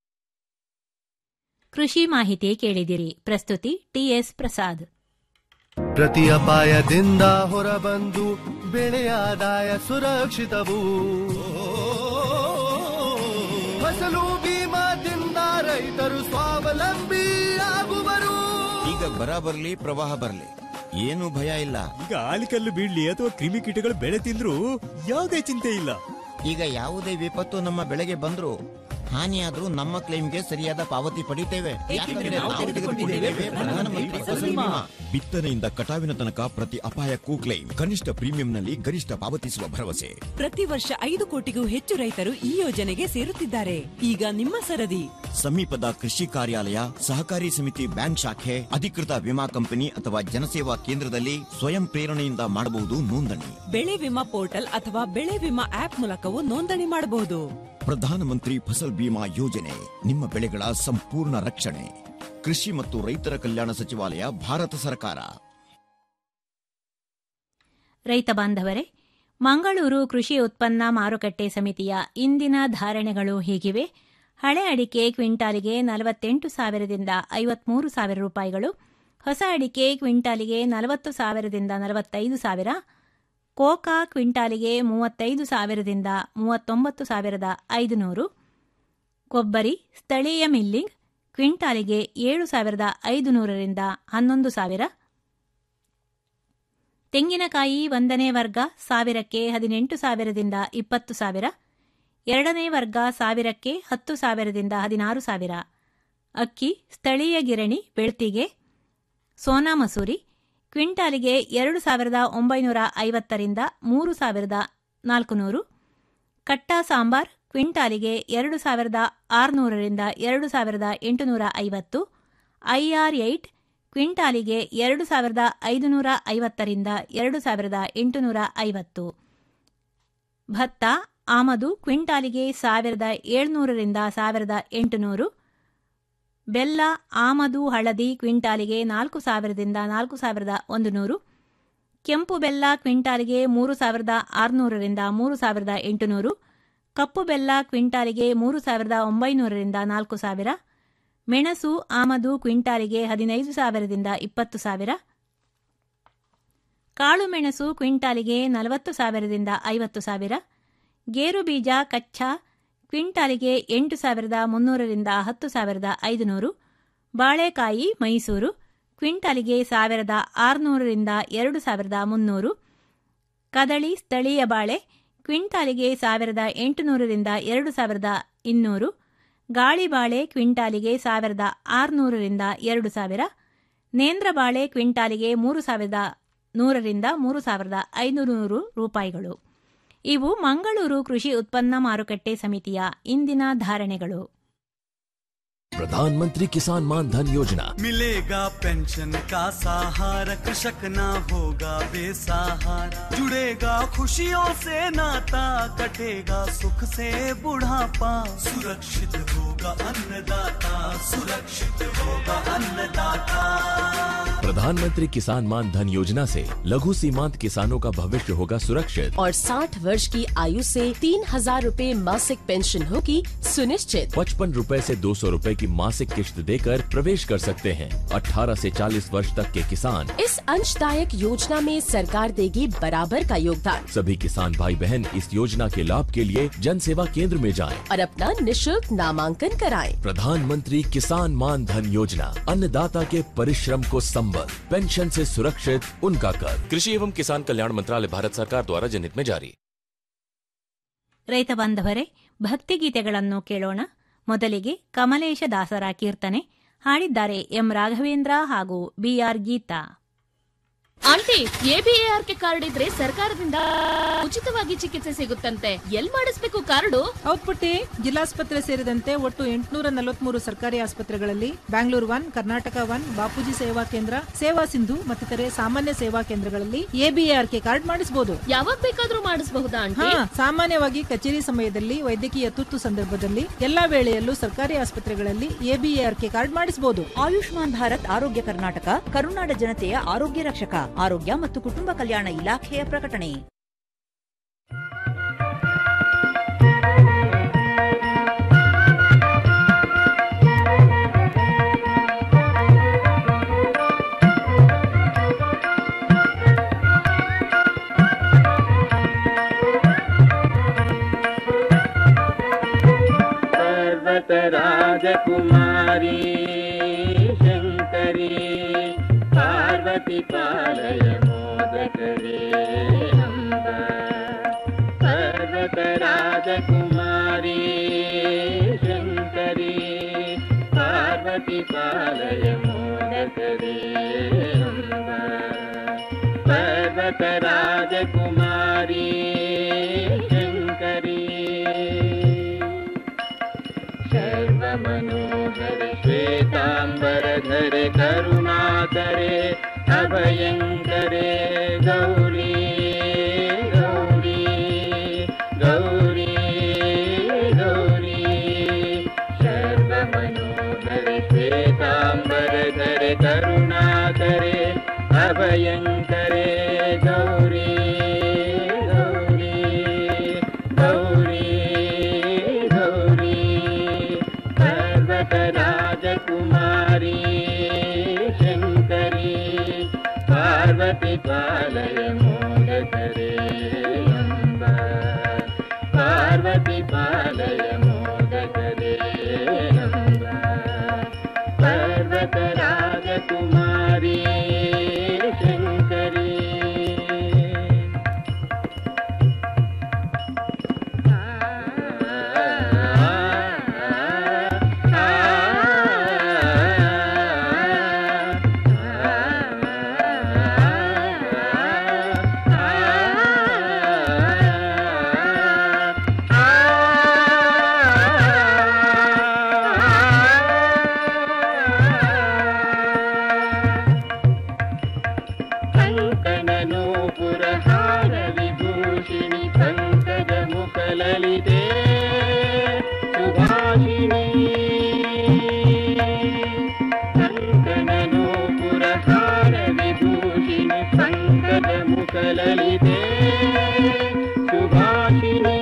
ಕೃಷಿ ಮಾಹಿತಿ ಕೇಳಿದಿರಿ ಪ್ರಸ್ತುತಿ ಟಿಎಸ್ ಪ್ರಸಾದ್ ಪ್ರತಿ ಅಪಾಯದಿಂದ ಹೊರಬಂದು ಬೆಳೆಯ ಆದಾಯ ಸುರಕ್ಷಿತವು ಫಸಲು ಬೀಮಾದಿಂದ ರೈತರು ಸ್ವಾವಲಂಬಿ ಆಗುವರು ಈಗ ಬರ ಬರ್ಲಿ ಪ್ರವಾಹ ಬರ್ಲಿ ಏನು ಭಯ ಇಲ್ಲ ಈಗ ಆಲಿಕಲ್ಲು ಬೀಳ್ಲಿ ಅಥವಾ ಕ್ರಿಮಿಕೀಟಗಳು ಬೆಳೆ ತಿಂದ್ರು ಯಾವುದೇ ಚಿಂತೆ ಇಲ್ಲ ಈಗ ಯಾವುದೇ ವಿಪತ್ತು ನಮ್ಮ ಬೆಳೆಗೆ ಬಂದ್ರು ಹಾನಿಯಾದ್ರೂ ನಮ್ಮ ಕ್ಲೈಮ್ಗೆ ಸರಿಯಾದ ಪಾವತಿ ಪಡಿತೇವೆ ಯಾಕಂದ್ರೆ ನಾವು ತೆಗೆದುಕೊಂಡಿದ್ದೇವೆ ಪ್ರಧಾನಮಂತ್ರಿ ಫಸಲ್ ಬಿಮಾ. ಬಿತ್ತನೆಯಿಂದ ಕಟಾವಿನ ತನಕ ಪ್ರತಿ ಅಪಾಯಕ್ಕೂ ಕ್ಲೈಮ್ ಕನಿಷ್ಠ ಪ್ರೀಮಿಯಂನಲ್ಲಿ ಗರಿಷ್ಠ ಪಾವತಿಸುವ ಭರವಸೆ ಪ್ರತಿ ವರ್ಷ ಐದು ಕೋಟಿಗೂ ಹೆಚ್ಚು ರೈತರು ಈ ಯೋಜನೆಗೆ ಸೇರುತ್ತಿದ್ದಾರೆ ಈಗ ನಿಮ್ಮ ಸರದಿ ಸಮೀಪದ ಕೃಷಿ ಕಾರ್ಯಾಲಯ ಸಹಕಾರಿ ಸಮಿತಿ ಬ್ಯಾಂಕ್ ಶಾಖೆ ಅಧಿಕೃತ ವಿಮಾ ಕಂಪನಿ ಅಥವಾ ಜನಸೇವಾ ಕೇಂದ್ರದಲ್ಲಿ ಸ್ವಯಂ ಪ್ರೇರಣೆಯಿಂದ ಮಾಡಬಹುದು ನೋಂದಣಿ ಬೆಳೆ ವಿಮಾ ಪೋರ್ಟಲ್ ಅಥವಾ ಬೆಳೆ ವಿಮಾ ಆಪ್ ಮೂಲಕವೂ ನೋಂದಣಿ ಮಾಡಬಹುದು ಪ್ರಧಾನಮಂತ್ರಿ ಫಸಲ್ ಬಿಮಾ ಯೋಜನೆ ನಿಮ್ಮ ಬೆಳೆಗಳ ಸಂಪೂರ್ಣ ರಕ್ಷಣೆ ಕೃಷಿ ಮತ್ತು ರೈತರ ಕಲ್ಯಾಣ ಸಚಿವಾಲಯ ಭಾರತ ಸರ್ಕಾರ ರೈತ ಬಾಂಧವರೇ ಮಂಗಳೂರು ಕೃಷಿ ಉತ್ಪನ್ನ ಮಾರುಕಟ್ಟೆ ಸಮಿತಿಯ ಇಂದಿನ ಧಾರಣೆಗಳು ಹೀಗಿವೆ ಹಳೆ ಅಡಿಕೆ ಕ್ವಿಂಟಾಲಿಗೆ ನಲವತ್ತೆಂಟು ಸಾವಿರದಿಂದ ಐವತ್ಮೂರು ಸಾವಿರ ರೂಪಾಯಿಗಳು ಹೊಸ ಅಡಿಕೆ ಕ್ವಿಂಟಾಲಿಗೆ ನಲವತ್ತು ಸಾವಿರದಿಂದ ನಲವತ್ತೈದು ಸಾವಿರ ಕೋಕಾ ಕ್ವಿಂಟಾಲಿಗೆ ಮೂವತ್ತೈದು ಸಾವಿರದಿಂದ ಮೂವತ್ತೊಂಬತ್ತು ಸಾವಿರದ ಐದುನೂರು ಕೊಬ್ಬರಿ ಸ್ಥಳೀಯ ಮಿಲ್ಲಿಂಗ್ ಕ್ವಿಂಟಾಲಿಗೆ ಏಳು ಸಾವಿರದ ಐದುನೂರರಿಂದ ಹನ್ನೊಂದು ಸಾವಿರ ತೆಂಗಿನಕಾಯಿ ಒಂದನೇ ವರ್ಗ ಸಾವಿರಕ್ಕೆ ಹದಿನೆಂಟು ಸಾವಿರದಿಂದ ಇಪ್ಪತ್ತು ಸಾವಿರ ಎರಡನೇ ವರ್ಗ ಸಾವಿರಕ್ಕೆ ಹತ್ತು ಸಾವಿರದಿಂದ ಹದಿನಾರು ಸಾವಿರ ಅಕ್ಕಿ ಸ್ಥಳೀಯ ಗಿರಣಿ ಬೆಳ್ತಿಗೆ ಸೋನಾ ಮಸೂರಿ ಕ್ವಿಂಟಾಲಿಗೆ ಎರಡು ಸಾವಿರದ ಒಂಬೈನೂರ ಐವತ್ತರಿಂದ ಮೂರು ಸಾವಿರದ ನಾಲ್ಕುನೂರು ಕಟ್ಟ ಸಾಂಬಾರ್ ಕ್ವಿಂಟಾಲಿಗೆ ಎರಡು ಸಾವಿರದ ಆರುನೂರರಿಂದ ಎರಡು ಸಾವಿರದ ಎಂಟುನೂರ ಐವತ್ತು ಐಆರ್ ಏಟ್ ಕ್ವಿಂಟಾಲಿಗೆ ಎರಡು ಸಾವಿರದ ಐದುನೂರ ಐವತ್ತರಿಂದ ಎರಡು ಸಾವಿರದ ಎಂಟುನೂರ ಐವತ್ತು ಭತ್ತ ಆಮದು ಕ್ವಿಂಟಾಲಿಗೆ ಸಾವಿರದ ಏಳ್ನೂರರಿಂದ ಸಾವಿರದ ಎಂಟುನೂರು ಬೆಲ್ಲ ಆಮದು ಹಳದಿ ಕ್ವಿಂಟಾಲಿಗೆ ನಾಲ್ಕು ಸಾವಿರದಿಂದ ನಾಲ್ಕು ಸಾವಿರದ ಒಂದು ನೂರು ಕೆಂಪು ಬೆಲ್ಲ ಕ್ವಿಂಟಾಲಿಗೆ ಮೂರು ಸಾವಿರದ ಆರುನೂರರಿಂದ ಮೂರು ಸಾವಿರದ ಎಂಟುನೂರು ಕಪ್ಪು ಬೆಲ್ಲ ಕ್ವಿಂಟಾಲಿಗೆ ಮೂರು ಸಾವಿರದ ಒಂಬೈನೂರರಿಂದ ನಾಲ್ಕು ಸಾವಿರ ಮೆಣಸು ಆಮದು ಕ್ವಿಂಟಾಲಿಗೆ ಹದಿನೈದು ಸಾವಿರದಿಂದ ಇಪ್ಪತ್ತು ಸಾವಿರ ಕಾಳು ಮೆಣಸು ಕ್ವಿಂಟಾಲಿಗೆ ನಲವತ್ತು ಸಾವಿರದಿಂದ ಐವತ್ತು ಸಾವಿರ ಗೇರು ಬೀಜ ಕಚ್ಚಾ ಕ್ವಿಂಟಾಲಿಗೆ ಎಂಟು ಸಾವಿರದ ಮುನ್ನೂರರಿಂದ ಹತ್ತು ಸಾವಿರದ ಐದುನೂರು ಬಾಳೆಕಾಯಿ ಮೈಸೂರು ಕ್ವಿಂಟಾಲಿಗೆ ಸಾವಿರದ ಆರುನೂರರಿಂದ ಎರಡು ಸಾವಿರದ ಮುನ್ನೂರು ಕದಳಿ ಸ್ಥಳೀಯ ಬಾಳೆ ಕ್ವಿಂಟಾಲಿಗೆ ಸಾವಿರದ ಎಂಟುನೂರರಿಂದ ಎರಡು ಸಾವಿರದ ಇನ್ನೂರು ಗಾಳಿ ಬಾಳೆ ಕ್ವಿಂಟಾಲಿಗೆ ಸಾವಿರದ ಆರುನೂರರಿಂದ ಎರಡು ಸಾವಿರ ನೇಂದ್ರ ಬಾಳೆ ಕ್ವಿಂಟಾಲಿಗೆ ಮೂರು ಸಾವಿರದ ನೂರರಿಂದ ಮೂರು ಸಾವಿರದ ಐನೂರು ರೂಪಾಯಿಗಳು ಇವು ಮಂಗಳೂರು ಕೃಷಿ ಉತ್ಪನ್ನ ಮಾರುಕಟ್ಟೆ ಸಮಿತಿಯ ಇಂದಿನ ಧಾರಣೆಗಳು प्रधानमंत्री किसान मान धन योजना मिलेगा पेंशन का सहारा कृषक ना होगा बेसहारा जुड़ेगा खुशियों से नाता कटेगा सुख से बुढ़ापा सुरक्षित होगा अन्नदाता सुरक्षित होगा अन्नदाता प्रधान प्रधानमंत्री किसान मान धन योजना से लघु सीमांत किसानों का भविष्य होगा सुरक्षित और 60 वर्ष की आयु से तीन हजार रूपए मासिक पेंशन होगी सुनिश्चित पचपन रूपए से दो सौ रूपए की मासिक किश्त देकर प्रवेश कर सकते हैं 18 से 40 वर्ष तक के किसान इस अंशदायक योजना में सरकार देगी बराबर का योगदान सभी किसान भाई बहन इस योजना के लाभ के लिए जन सेवा केंद्र में जाएं। और अपना निशुल्क नामांकन कराएं। प्रधानमंत्री किसान मान धन योजना अन्नदाता के परिश्रम को संबल पेंशन से सुरक्षित उनका कर कृषि एवं किसान कल्याण मंत्रालय भारत सरकार द्वारा जनहित में जारी ರೈತ ಬಾಂಧವರೇ ಭಕ್ತಿಗೀತೆಗಳನ್ನು ಕೇಳೋಣ ಮೊದಲಿಗೆ ಕಮಲೇಶ ದಾಸರ ಕೀರ್ತನೆ ಹಾಡಿದ್ದಾರೆ ಎಂ ರಾಘವೇಂದ್ರ ಹಾಗೂ BR Geetha aunty ABARK card ಇದ್ರೆ ಸರ್ಕಾರದಿಂದ ಉಚಿತವಾಗಿ ಚಿಕಿತ್ಸೆ ಸಿಗುತ್ತಂತೆ ಎಲ್ ಮಾಡಿಸ್ಬೇಕು ಕಾರ್ಡು ಹೌದ್ ಪುಟ್ಟಿ ಜಿಲ್ಲಾಸ್ಪತ್ರೆ ಸೇರಿದಂತೆ ಒಟ್ಟು ಎಂಟುನೂರ ನಲವತ್ಮೂರು ಸರ್ಕಾರಿ ಆಸ್ಪತ್ರೆಗಳಲ್ಲಿ ಬ್ಯಾಂಗ್ಳೂರ್ ಒನ್ ಕರ್ನಾಟಕ ಒನ್ ಬಾಪೂಜಿ ಸೇವಾ ಕೇಂದ್ರ ಸೇವಾ ಸಿಂಧು ಮತ್ತಿತರೆ ಸಾಮಾನ್ಯ ಸೇವಾ ಕೇಂದ್ರಗಳಲ್ಲಿ ಎಬಿಎಆರ್ಕೆ ಕಾರ್ಡ್ ಮಾಡಿಸಬಹುದು ಯಾವಾಗ ಬೇಕಾದ್ರೂ ಮಾಡಿಸಬಹುದಾ ಹಾ ಆಂಟಿ ಸಾಮಾನ್ಯವಾಗಿ ಕಚೇರಿ ಸಮಯದಲ್ಲಿ ವೈದ್ಯಕೀಯ ತುರ್ತು ಸಂದರ್ಭದಲ್ಲಿ ಎಲ್ಲಾ ವೇಳೆಯಲ್ಲೂ ಸರ್ಕಾರಿ ಆಸ್ಪತ್ರೆಗಳಲ್ಲಿ ಎಬಿಎಆರ್ಕೆ ಕಾರ್ಡ್ ಮಾಡಿಸಬಹುದು ಆಯುಷ್ಮಾನ್ ಭಾರತ್ ಆರೋಗ್ಯ ಕರ್ನಾಟಕ ಕರುನಾಡ ಜನತೆಯ ಆರೋಗ್ಯ ರಕ್ಷಕ ಆರೋಗ್ಯ ಮತ್ತು ಕುಟುಂಬ ಕಲ್ಯಾಣ ಇಲಾಖೆಯ ಪ್ರಕಟಣೆ पर्वतराजकुमारी शङ्करी पार्वती पालय मोदकरे अम्ब पर्वतराजकुमारी शङ्करी पार्वती पालय मोदकरे अम्ब पर्वतराजकुमारी शङ्करी सर्वमनोहर श्वेताम्बरधर करुणाकरे अभयङ्करे गौरी गौरी गौरी गौरी सर्वमनोहर श्वेताम्बरधर करुणाकरे अभयङ्करे गौरी गौरी गौरी गौरी पर्वतराजकुमारी शङ्करी पार्वती पालय मोदकरे अम्ब पार्वती पालय मोदकरे अम्ब पर्वतराजकुमारी शङ्करी कङ्कणनूपुरहार विभूषिणि पङ्कजमुखललिते सुभाषिणि कङ्कणनूपुरहार विभूषिणि पङ्कजमुखललिते सुभाषिणि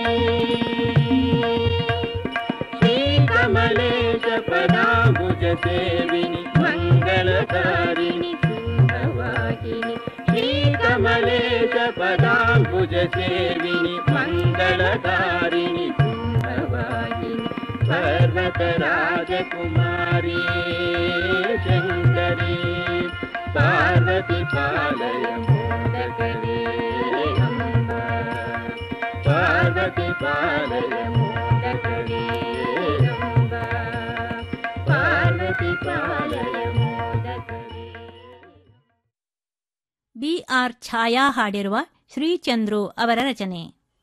श्रीकमलेश पदाम्बुज सेविनि मङ्गलकारिणि सुन्दरवाहिनि श्रीकमलेश पदाम्बुज सेविनि मङ्गलकारिणि कुम्भवाहिनि पर्वतराजकुमारी शङ्करी पार्वती पालय मोदकरे अम्ब पार्वती पालय मोदकरे अम्ब पार्वती पालय मोदकरे ಬಿಆರ್ ಛಾಯಾ ಹಾಡಿರುವ ಶ್ರೀಚಂದ್ರು ಅವರ ರಚನೆ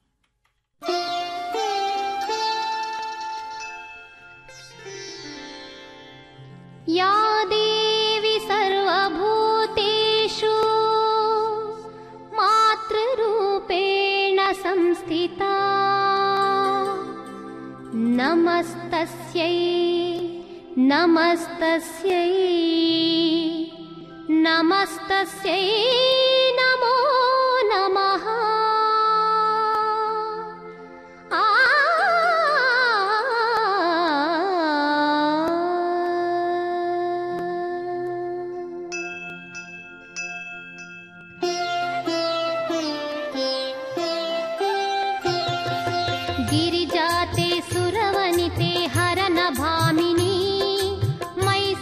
या देवी सर्वभूतेषु मातृरूपेण संस्थिता नमस्तस्यै नमस्तस्यै नमस्तस्यै नमो नमः